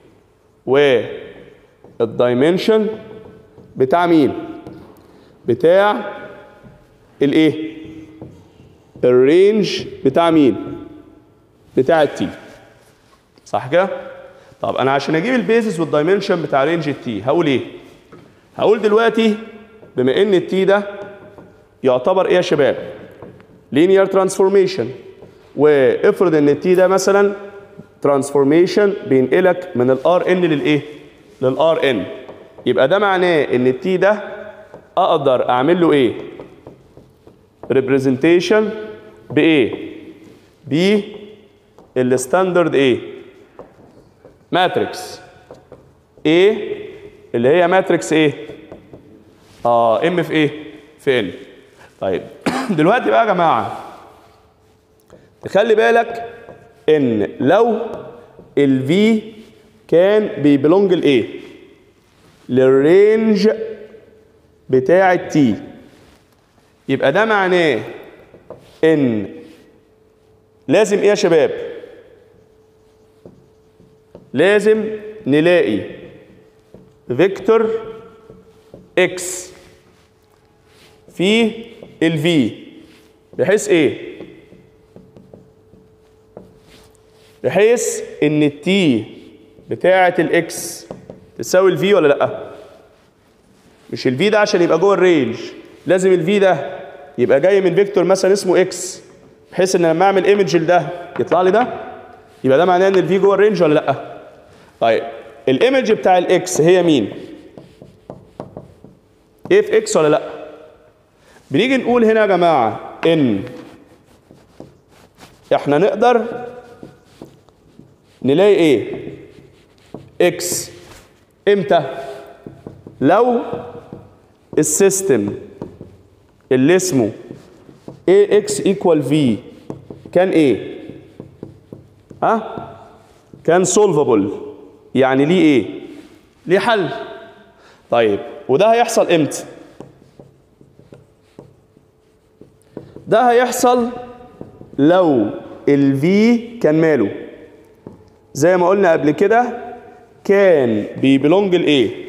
والدايمنشن بتاع مين بتاع الايه الرينج بتاع مين بتاع التي صح كده طب انا عشان اجيب البيزس والدايمنشن بتاع رينج التي هقول ايه هقول دلوقتي بما ان التي ده يعتبر ايه يا شباب لينير ترانسفورميشن وافرض ان التي ده مثلا ترانسفورميشن بينقلك من الار ان للايه للار ان يبقى ده معناه ان التي ده اقدر اعمل له ايه ريبريزنتيشن بايه ب الستاندرد ايه ماتريكس ايه اللي هي ماتريكس ايه اه ام في ايه في ان طيب دلوقتي بقى يا جماعه تخلي بالك ان لو الفي كان بيبلونج لايه للرينج بتاع التي يبقى ده معناه ان لازم ايه يا شباب لازم نلاقي فيكتور اكس في الفي بحيث ايه بحيث ان التي بتاعه الاكس تساوي الفي ولا لا مش الفي ده عشان يبقى جوه الرينج لازم الفي ده يبقى جاي من فيكتور مثلا اسمه اكس بحيث ان لما اعمل ايمج لده يطلع لي ده يبقى ده معناه ان الفي جوه الرينج ولا لا طيب الايمج بتاع الاكس هي مين ايه في اكس ولا لا بنيجي نقول هنا يا جماعه ان احنا نقدر نلاقي ايه اكس امتى لو السيستم اللي اسمه ax equal v كان ايه ها كان solvable يعني ليه ايه ليه حل طيب وده هيحصل امتى ده هيحصل لو ال v كان ماله زي ما قلنا قبل كده كان بيبلونج لايه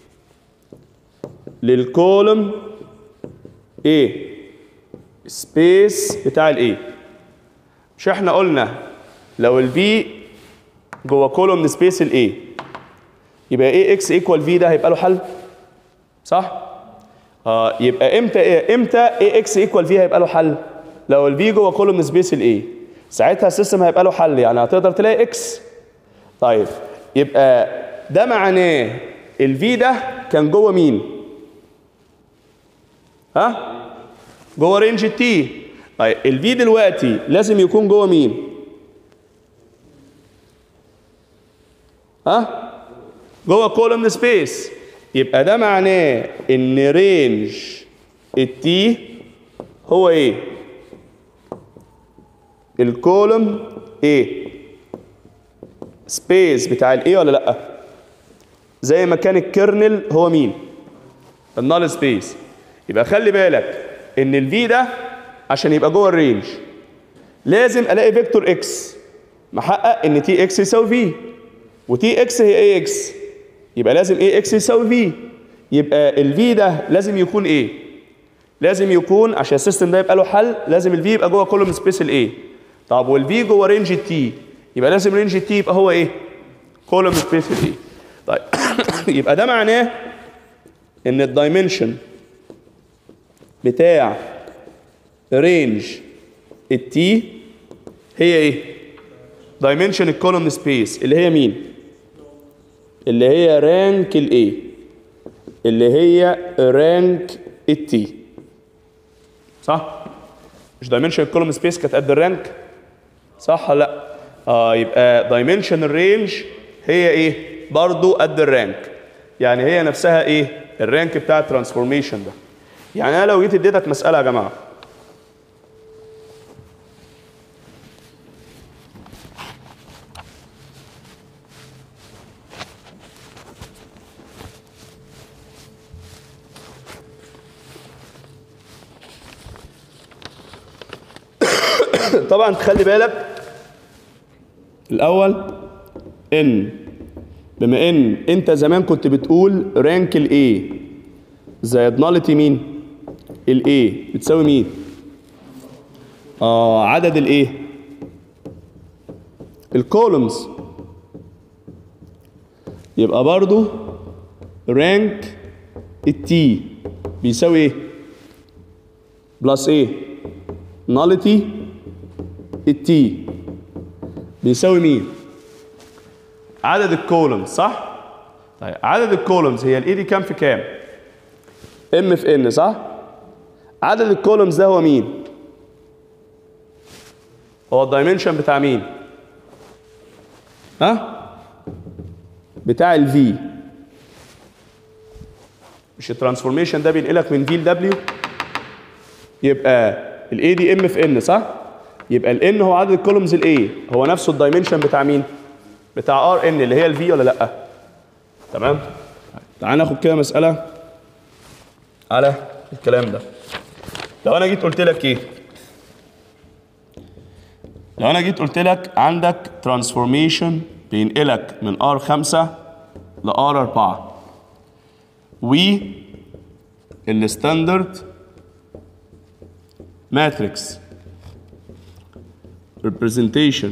للكولوم ايه سبيس بتاع الايه مش احنا قلنا لو الفي جوه كولوم سبيس الايه يبقى ايه اكس ايكوال في ده هيبقى له حل صح اه يبقى امتى ايه امتى ايه اكس ايكوال في هيبقى له حل لو الفي جوه كولوم سبيس الايه ساعتها السيستم هيبقى له حل يعني هتقدر تلاقي اكس طيب يبقى ده معناه الفي ده كان جوه مين ها جوه رينج التي طيب الفي دلوقتي لازم يكون جوه مين ها جوه كولوم سبيس يبقى ده معناه ان رينج التي هو ايه الكولوم ايه سبيس بتاع الايه ولا لا زي ما كان الكيرنل هو مين النال سبيس يبقى خلي بالك ان الفي ده عشان يبقى جوه الرينج لازم الاقي فيكتور اكس محقق ان تي اكس يساوي في وتي اكس هي اي اكس يبقى لازم اي اكس يساوي في يبقى الفي ده لازم يكون ايه لازم يكون عشان السيستم ده يبقى له حل لازم الفي يبقى جوه كولوم سبيس الايه طب والفي جوه رينج التي يبقى لازم رينج التي يبقى هو ايه كولوم سبيس الايه طيب يبقى ده معناه ان الدايمنشن بتاع رينج التي هي ايه دايمنشن الكولوم سبيس اللي هي مين اللي هي رانك الايه اللي هي رانك التي صح مش دايمنشن الكولوم سبيس كانت قد الرانك صح ولا لا اه يبقى دايمنشن الرينج هي ايه برضو قد الرانك يعني هي نفسها ايه الرانك بتاع الترانسفورميشن ده يعني انا لو جيت اديتك مساله يا جماعه طبعا تخلي بالك الاول ان بما ان انت زمان كنت بتقول رانك الاي زائد ناليتي مين الاي بتساوي مين اه عدد الايه الكولومز يبقى برضو رانك التي بيساوي ايه بلس ايه ناليتي التي بيساوي مين عدد الكولومز صح طيب عدد الكولومز هي الاي دي كام في كام ام في ان صح عدد الكولومز ده هو مين هو الدايمنشن بتاع مين ها بتاع الفي مش الترانسفورميشن ده بينقلك من في لدبليو يبقى الاي دي ام في ان صح يبقى الان هو عدد الكولومز الاي هو نفسه الدايمنشن بتاع مين بتاع ار ان اللي هي الفي ولا لا تمام تعال ناخد كده مساله على الكلام ده لو انا جيت قلت لك ايه لو انا جيت قلت لك عندك ترانسفورميشن بينقلك من ار 5 ل ار 4 و الستاندرد ماتريكس representation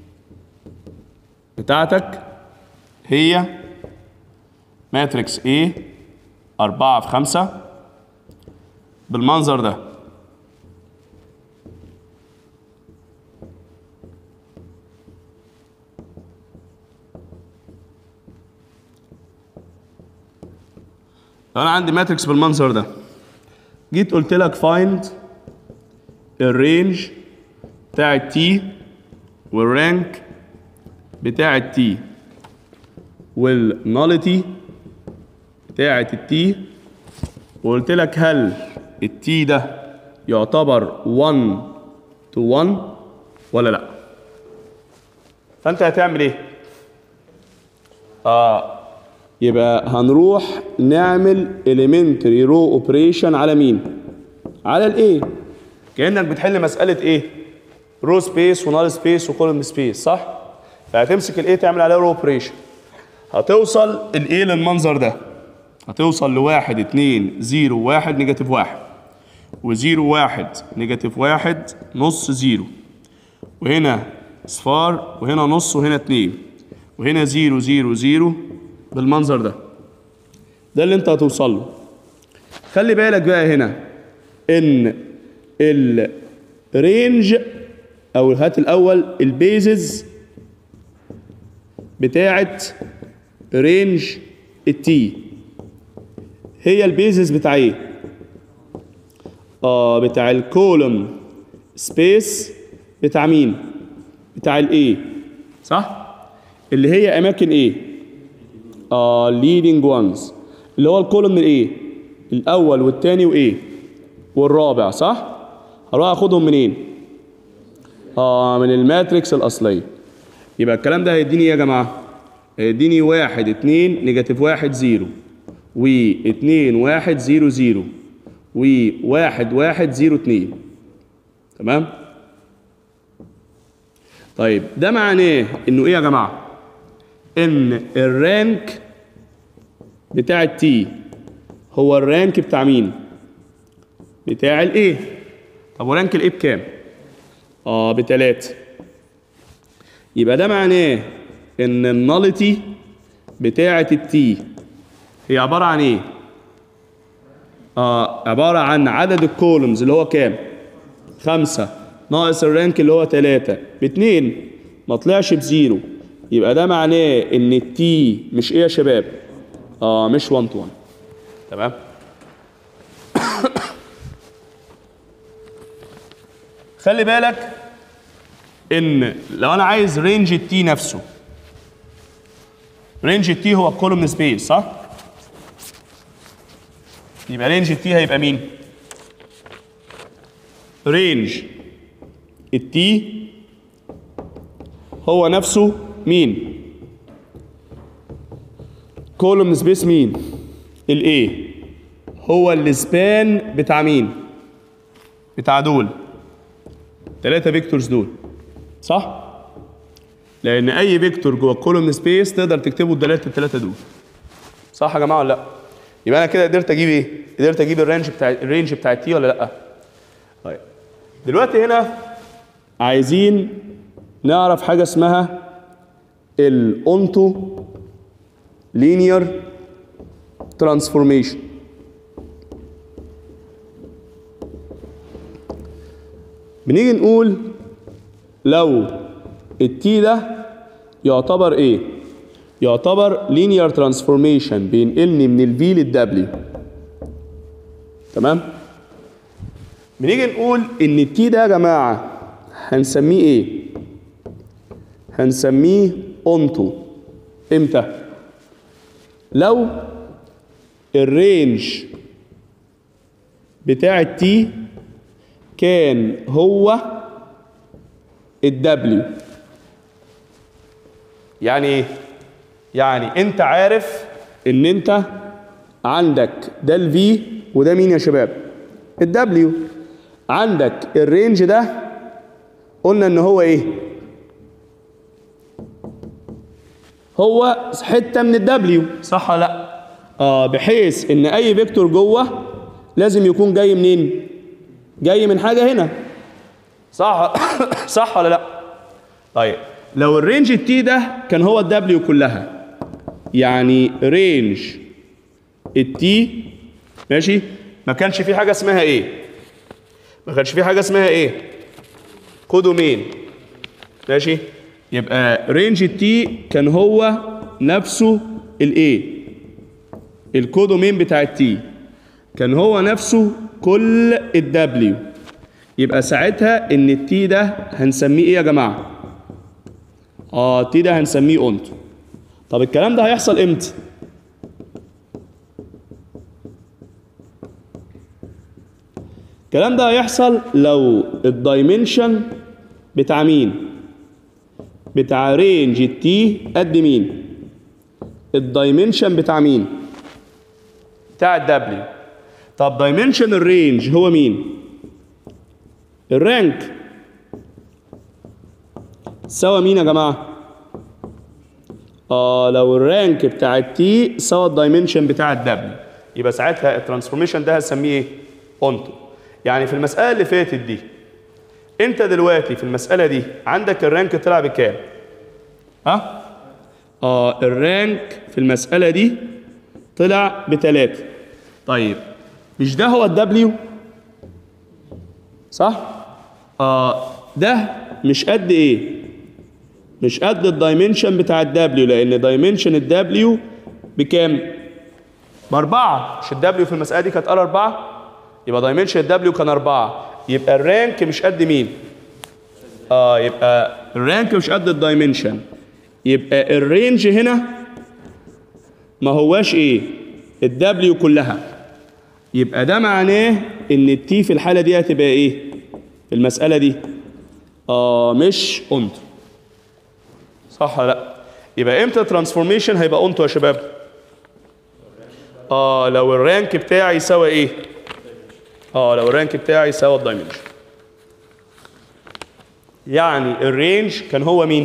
بتاعتك هي ماتريكس A 4 في 5 بالمنظر ده لو انا عندي ماتريكس بالمنظر ده جيت قلت لك find الرينج بتاع التي والرانك بتاع التي والناليتي بتاعة التي وقلت لك هل التي ده يعتبر 1 to 1 ولا لا فانت هتعمل ايه اه يبقى هنروح نعمل elementary row operation على مين على الايه كانك بتحل مساله ايه رو سبيس ونال سبيس وكولوم سبيس صح فهتمسك الايه تعمل عليها رو اوبريشن هتوصل الايه للمنظر ده هتوصل لواحد اتنين زيرو واحد نيجاتيف واحد وزيرو واحد نيجاتيف واحد نص زيرو وهنا صفار وهنا نص وهنا اتنين وهنا زيرو زيرو زيرو بالمنظر ده ده اللي انت هتوصل له خلي بالك بقى هنا ان الرينج او هات الاول البيزز بتاعه رينج التي هي البيزز بتاع ايه اه بتاع الكولوم سبيس بتاع مين بتاع الايه صح اللي هي اماكن ايه اه leading ones اللي هو الكولوم الايه الاول والثاني وايه والرابع صح هروح اخدهم منين اه من الماتريكس الاصليه يبقى الكلام ده هيديني ايه يا جماعه هيديني واحد اتنين نيجاتيف واحد زيرو واتنين واحد زيرو زيرو وواحد واحد زيرو اتنين تمام طيب ده معناه انه ايه يا جماعه ان الرانك بتاع التي هو الرانك بتاع مين بتاع الايه طب ورانك الايه بكام اه بتلاتة يبقى ده معناه ان الناليتي بتاعه التي هي عباره عن ايه اه عباره عن عدد الكولومز اللي هو كام خمسة ناقص الرانك اللي هو تلاتة باتنين ما طلعش بزيرو يبقى ده معناه ان التي مش ايه يا شباب اه مش 1 تو 1 تمام خلي بالك ان لو انا عايز رينج التي نفسه رينج التي هو الكولوم سبيس صح يبقى رينج التي هيبقى مين رينج التي هو نفسه مين كولوم سبيس مين الايه هو السبان بتاع مين بتاع دول ثلاثة فيكتورز دول صح لان اي فيكتور جوه الكولوم سبيس تقدر تكتبه الدلالات الثلاثه دول صح يا جماعه ولا لا يبقى انا كده قدرت اجيب ايه قدرت اجيب الرينج بتاع الرينج بتاع التي ولا لا طيب دلوقتي هنا عايزين نعرف حاجه اسمها الاونتو لينير ترانسفورميشن بنيجي نقول لو التي ده يعتبر ايه يعتبر لينير ترانسفورميشن بينقلني من الفي للدبليو تمام بنيجي نقول ان التي ده يا جماعه هنسميه ايه هنسميه اونتو امتى لو الرينج بتاع التي كان هو الدبليو يعني ايه يعني انت عارف ان انت عندك ده الفي وده مين يا شباب الدبليو عندك الرينج ده قلنا ان هو ايه هو حته من الدبليو صح ولا لا اه بحيث ان اي فيكتور جوه لازم يكون جاي منين جاي من حاجه هنا صح صح ولا لا طيب لو الرينج التي ده كان هو الدبليو كلها يعني رينج التي ماشي ما كانش في حاجه اسمها ايه ما كانش في حاجه اسمها ايه كودومين ماشي يبقى رينج التي كان هو نفسه الايه الكودومين بتاع التي كان هو نفسه كل الدبليو يبقى ساعتها ان التي ده هنسميه ايه يا جماعه اه التي ده هنسميه اونتو طب الكلام ده هيحصل امتى الكلام ده هيحصل لو الدايمنشن بتاع مين بتاع رينج التي قد مين الدايمنشن بتاع مين بتاع الدبليو طب دايمنشن الرينج هو مين الرانك سوى مين يا جماعه اه لو الرانك بتاع التي سوى الدايمنشن بتاع الدبليو يبقى ساعتها الترانسفورميشن ده هنسميه ايه اونتو يعني في المساله اللي فاتت دي انت دلوقتي في المساله دي عندك الرانك طلع بكام ها اه الرانك في المساله دي طلع بتلاتة طيب مش ده هو الدبليو صح اه ده مش قد ايه مش قد الدايمنشن بتاع الدبليو لان دايمنشن الدبليو بكام باربعة مش الدبليو في المسألة دي كانت قال أربعة يبقى دايمنشن الدبليو كان أربعة يبقى الرانك مش قد مين اه يبقى الرانك مش قد الدايمنشن يبقى الرينج هنا ما هواش ايه الدبليو كلها يبقى ده معناه ان التي في الحالة دي هتبقى ايه في المسألة دي اه مش اونتو صح ولا لا يبقى امتى ترانسفورميشن هيبقى اونتو يا شباب اه لو الرانك بتاعي يساوي ايه اه لو الرانك بتاعي يساوي الدايمنشن يعني الرينج كان هو مين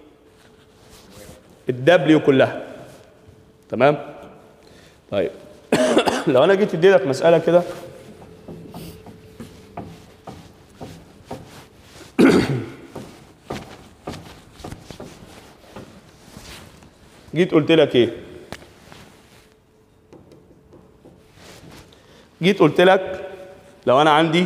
الدبليو كلها تمام طيب لو انا جيت اديلك مساله كده جيت قلت لك ايه جيت قلت لك لو انا عندي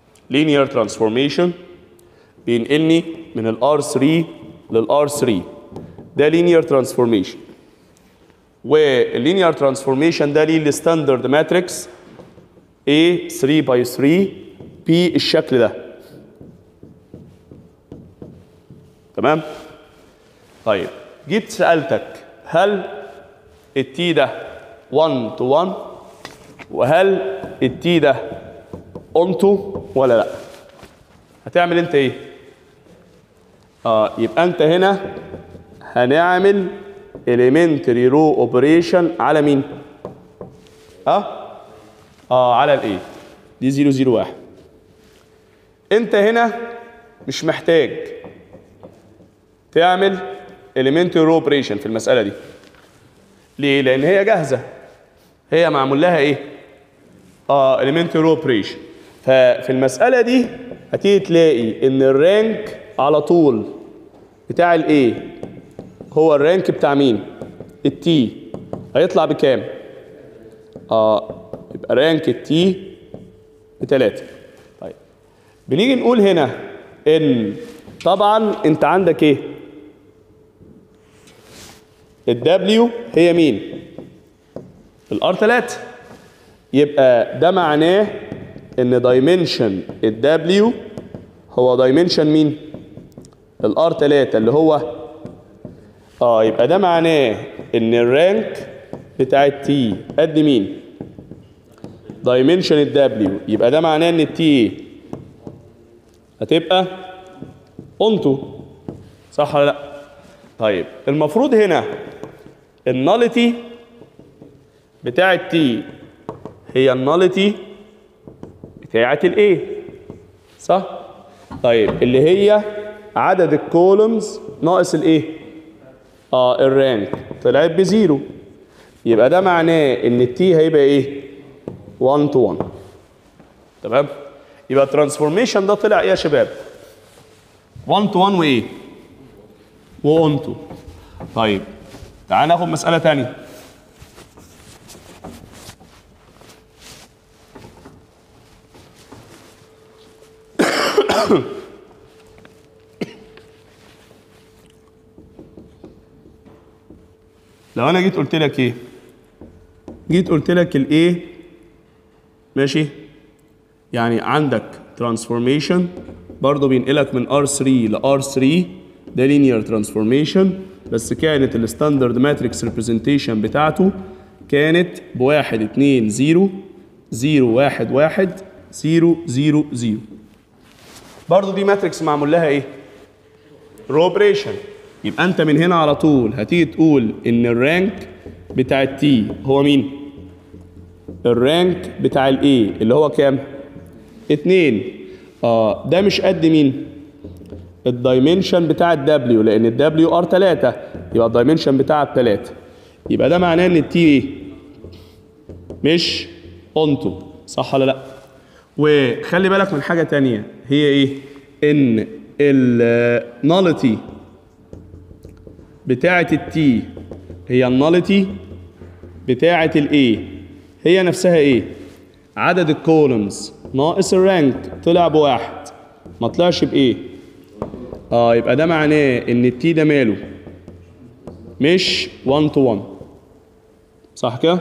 linear transformation بينقلني من ال R3 لل R3 ده linear transformation والlinear transformation ده ليه الستاندرد ماتريكس A 3 باي 3 بالشكل ده تمام طيب جيت سألتك هل التي ده 1 تو 1 وهل التي ده اونتو ولا لا هتعمل انت ايه اه يبقى انت هنا هنعمل elementary row operation على مين اه اه على الايه دي 001 انت هنا مش محتاج تعمل elementary row operation في المسألة دي ليه؟ لأن هي جاهزة هي معمول لها إيه؟ آه elementary row operation ففي المسألة دي هتيجي تلاقي إن الرانك على طول بتاع الإيه هو الرانك بتاع مين؟ التي هيطلع بكام؟ آه يبقى رانك التي بتلاتة طيب بنيجي نقول هنا إن طبعا أنت عندك إيه؟ الدبليو هي مين؟ الار 3 يبقى ده معناه ان دايمنشن الدبليو هو دايمنشن مين؟ الار 3 اللي هو اه يبقى ده معناه ان الرانك بتاع التي قد مين؟ دايمنشن الدبليو يبقى ده معناه ان التي هتبقى اونتو صح ولا لا؟ طيب المفروض هنا الناليتي بتاع التي هي الناليتي بتاعة الايه صح طيب اللي هي عدد الكولومز ناقص الايه اه الرانك طلعت بزيرو يبقى ده معناه ان التي هيبقى ايه 1 تو 1 تمام يبقى الترانسفورميشن ده طلع ايه يا شباب 1 تو 1 وايه و1 2 طيب تعال ناخد مسألة تانية لو انا جيت قلت لك ايه جيت قلت لك الايه ماشي يعني عندك ترانسفورميشن برضه بينقلك من R3 ل R3 ده linear transformation بس كانت الستاندرد ماتريكس ريبريزنتيشن بتاعته كانت بواحد اتنين زيرو زيرو واحد واحد زيرو زيرو زيرو برضه دي ماتريكس معمول لها ايه؟ روبريشن يبقى انت من هنا على طول هتيجي تقول ان الرانك بتاع التي هو مين؟ الرانك بتاع الاي اللي هو كام؟ اتنين اه ده مش قد مين؟ الدايمنشن بتاع الدبليو لان الدبليو ار 3 يبقى الدايمنشن بتاعها 3 يبقى ده معناه ان التي ايه مش اونتو صح ولا لا وخلي بالك من حاجه تانية هي ايه ان الناليتي بتاعه التي هي الناليتي بتاعه الايه هي نفسها ايه عدد الكولومز ناقص الرانك طلع بواحد ما طلعش بايه اه يبقى ده معناه ان التي ده ماله مش 1 تو 1 صح كده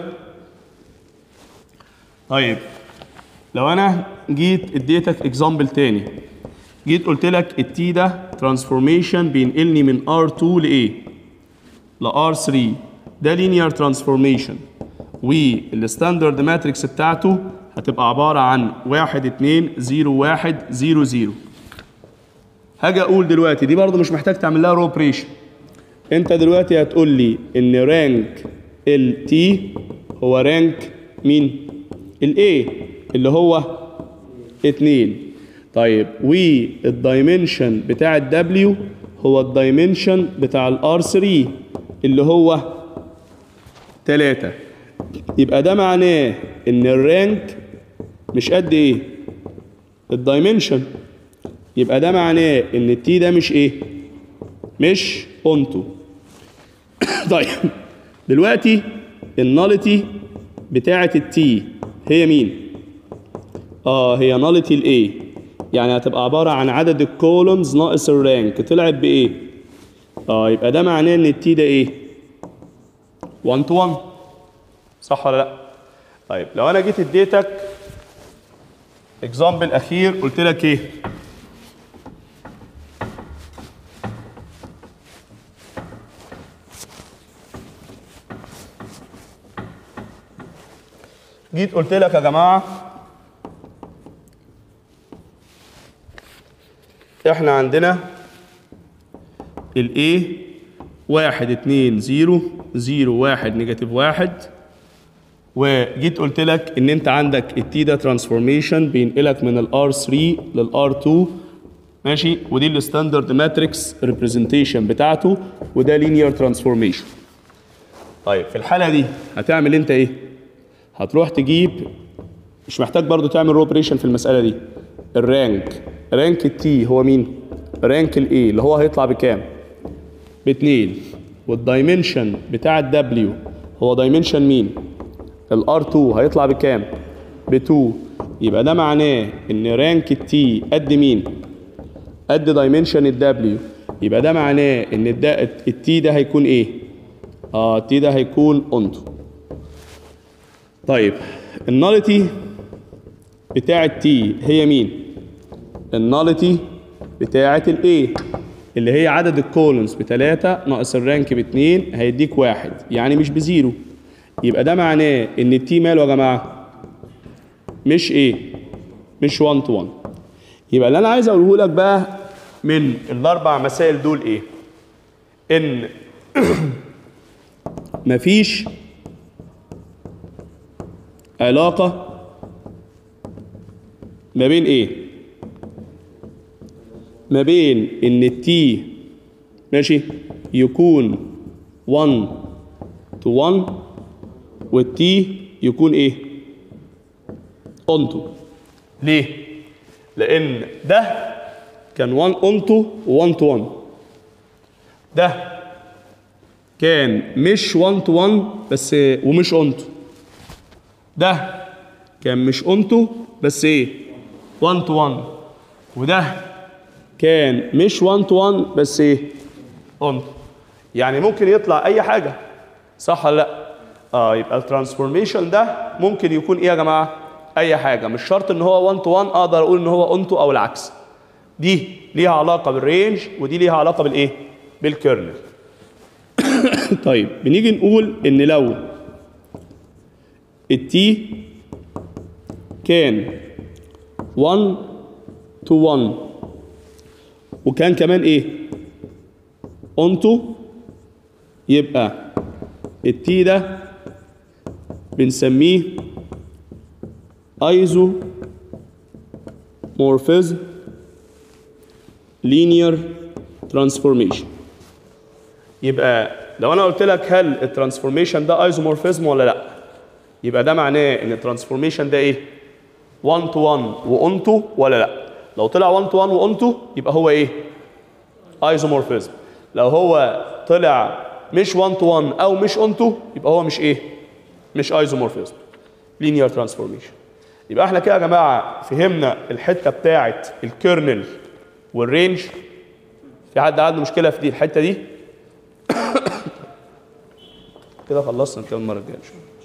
طيب لو انا جيت اديتك اكزامبل تاني جيت قلت لك التي ده ترانسفورميشن بينقلني من R2 لايه ل R3 ده linear transformation والستاندرد ماتريكس بتاعته هتبقى عبارة عن 1 2 0 1 0 0 هاجي اقول دلوقتي دي برضه مش محتاج تعمل لها روبريشن انت دلوقتي هتقول لي ان رانك التي هو رانك مين الاي اللي هو 2 طيب والدايمنشن بتاع الدبليو هو الدايمنشن بتاع الار 3 اللي هو 3 يبقى ده معناه ان الرانك مش قد ايه الدايمنشن يبقى ده معناه ان التي ده مش ايه مش اونتو طيب دلوقتي الناليتي بتاعه التي هي مين اه هي ناليتي الاي يعني هتبقى عباره عن عدد الكولومز ناقص الرانك طلعت بايه اه يبقى ده معناه ان التي ده ايه 1 تو 1 صح ولا لا طيب لو انا جيت اديتك اكزامبل اخير قلت لك ايه جيت قلت لك يا جماعه احنا عندنا الايه واحد اتنين زيرو زيرو واحد نيجاتيف واحد وجيت قلت لك ان انت عندك التي ده ترانسفورميشن بينقلك من الار 3 للار 2 ماشي ودي الستاندرد ماتريكس ريبريزنتيشن بتاعته وده لينير ترانسفورميشن طيب في الحاله دي هتعمل انت ايه هتروح تجيب مش محتاج برضو تعمل روبريشن في المساله دي الرانك رانك التي هو مين رانك الاي اللي هو هيطلع بكام باتنين والدايمنشن بتاع الدبليو هو دايمنشن مين الار 2 هيطلع بكام ب 2 يبقى ده معناه ان رانك التي قد مين قد دايمنشن الدبليو يبقى ده معناه ان التي ده هيكون ايه اه التي ده هيكون اونتو طيب الناليتي بتاع التي هي مين الناليتي بتاعة الاي اللي هي عدد الكولونز بتلاتة ناقص الرانك باتنين هيديك واحد يعني مش بزيرو يبقى ده معناه ان التي ماله يا جماعة مش ايه مش 1 تو 1 يبقى اللي انا عايز اقوله لك بقى من الاربع مسائل دول ايه ان مفيش علاقة ما بين ايه ما بين ان التي ماشي يكون 1 تو 1 والتي يكون ايه اونتو ليه لان ده كان 1 اونتو و1 تو 1 ده كان مش 1 تو 1 بس ومش اونتو ده كان مش اونتو بس ايه 1 تو 1 وده كان مش 1 تو 1 بس ايه اونتو يعني ممكن يطلع اي حاجه صح ولا لا اه يبقى الترانسفورميشن ده ممكن يكون ايه يا جماعه اي حاجه مش شرط ان هو 1 تو 1 اقدر اقول ان هو اونتو او العكس دي ليها علاقه بالرينج ودي ليها علاقه بالايه بالكيرنل طيب بنيجي نقول ان لو التي كان 1 تو 1 وكان كمان ايه اونتو يبقى التي ده بنسميه ايزو مورفيزم لينير ترانسفورميشن يبقى لو انا قلت لك هل الترانسفورميشن ده ايزومورفيزم ولا لا يبقى ده معناه ان الترانسفورميشن ده ايه 1 تو 1 واونتو ولا لا لو طلع 1 تو 1 واونتو يبقى هو ايه ايزومورفيزم لو هو طلع مش 1 تو 1 او مش اونتو يبقى هو مش ايه مش ايزومورفيزم لينير ترانسفورميشن يبقى احنا كده يا جماعه فهمنا الحته بتاعه الكيرنل والرينج في حد عنده مشكله في دي الحته دي كده خلصنا نكمل المره الجايه ان شاء الله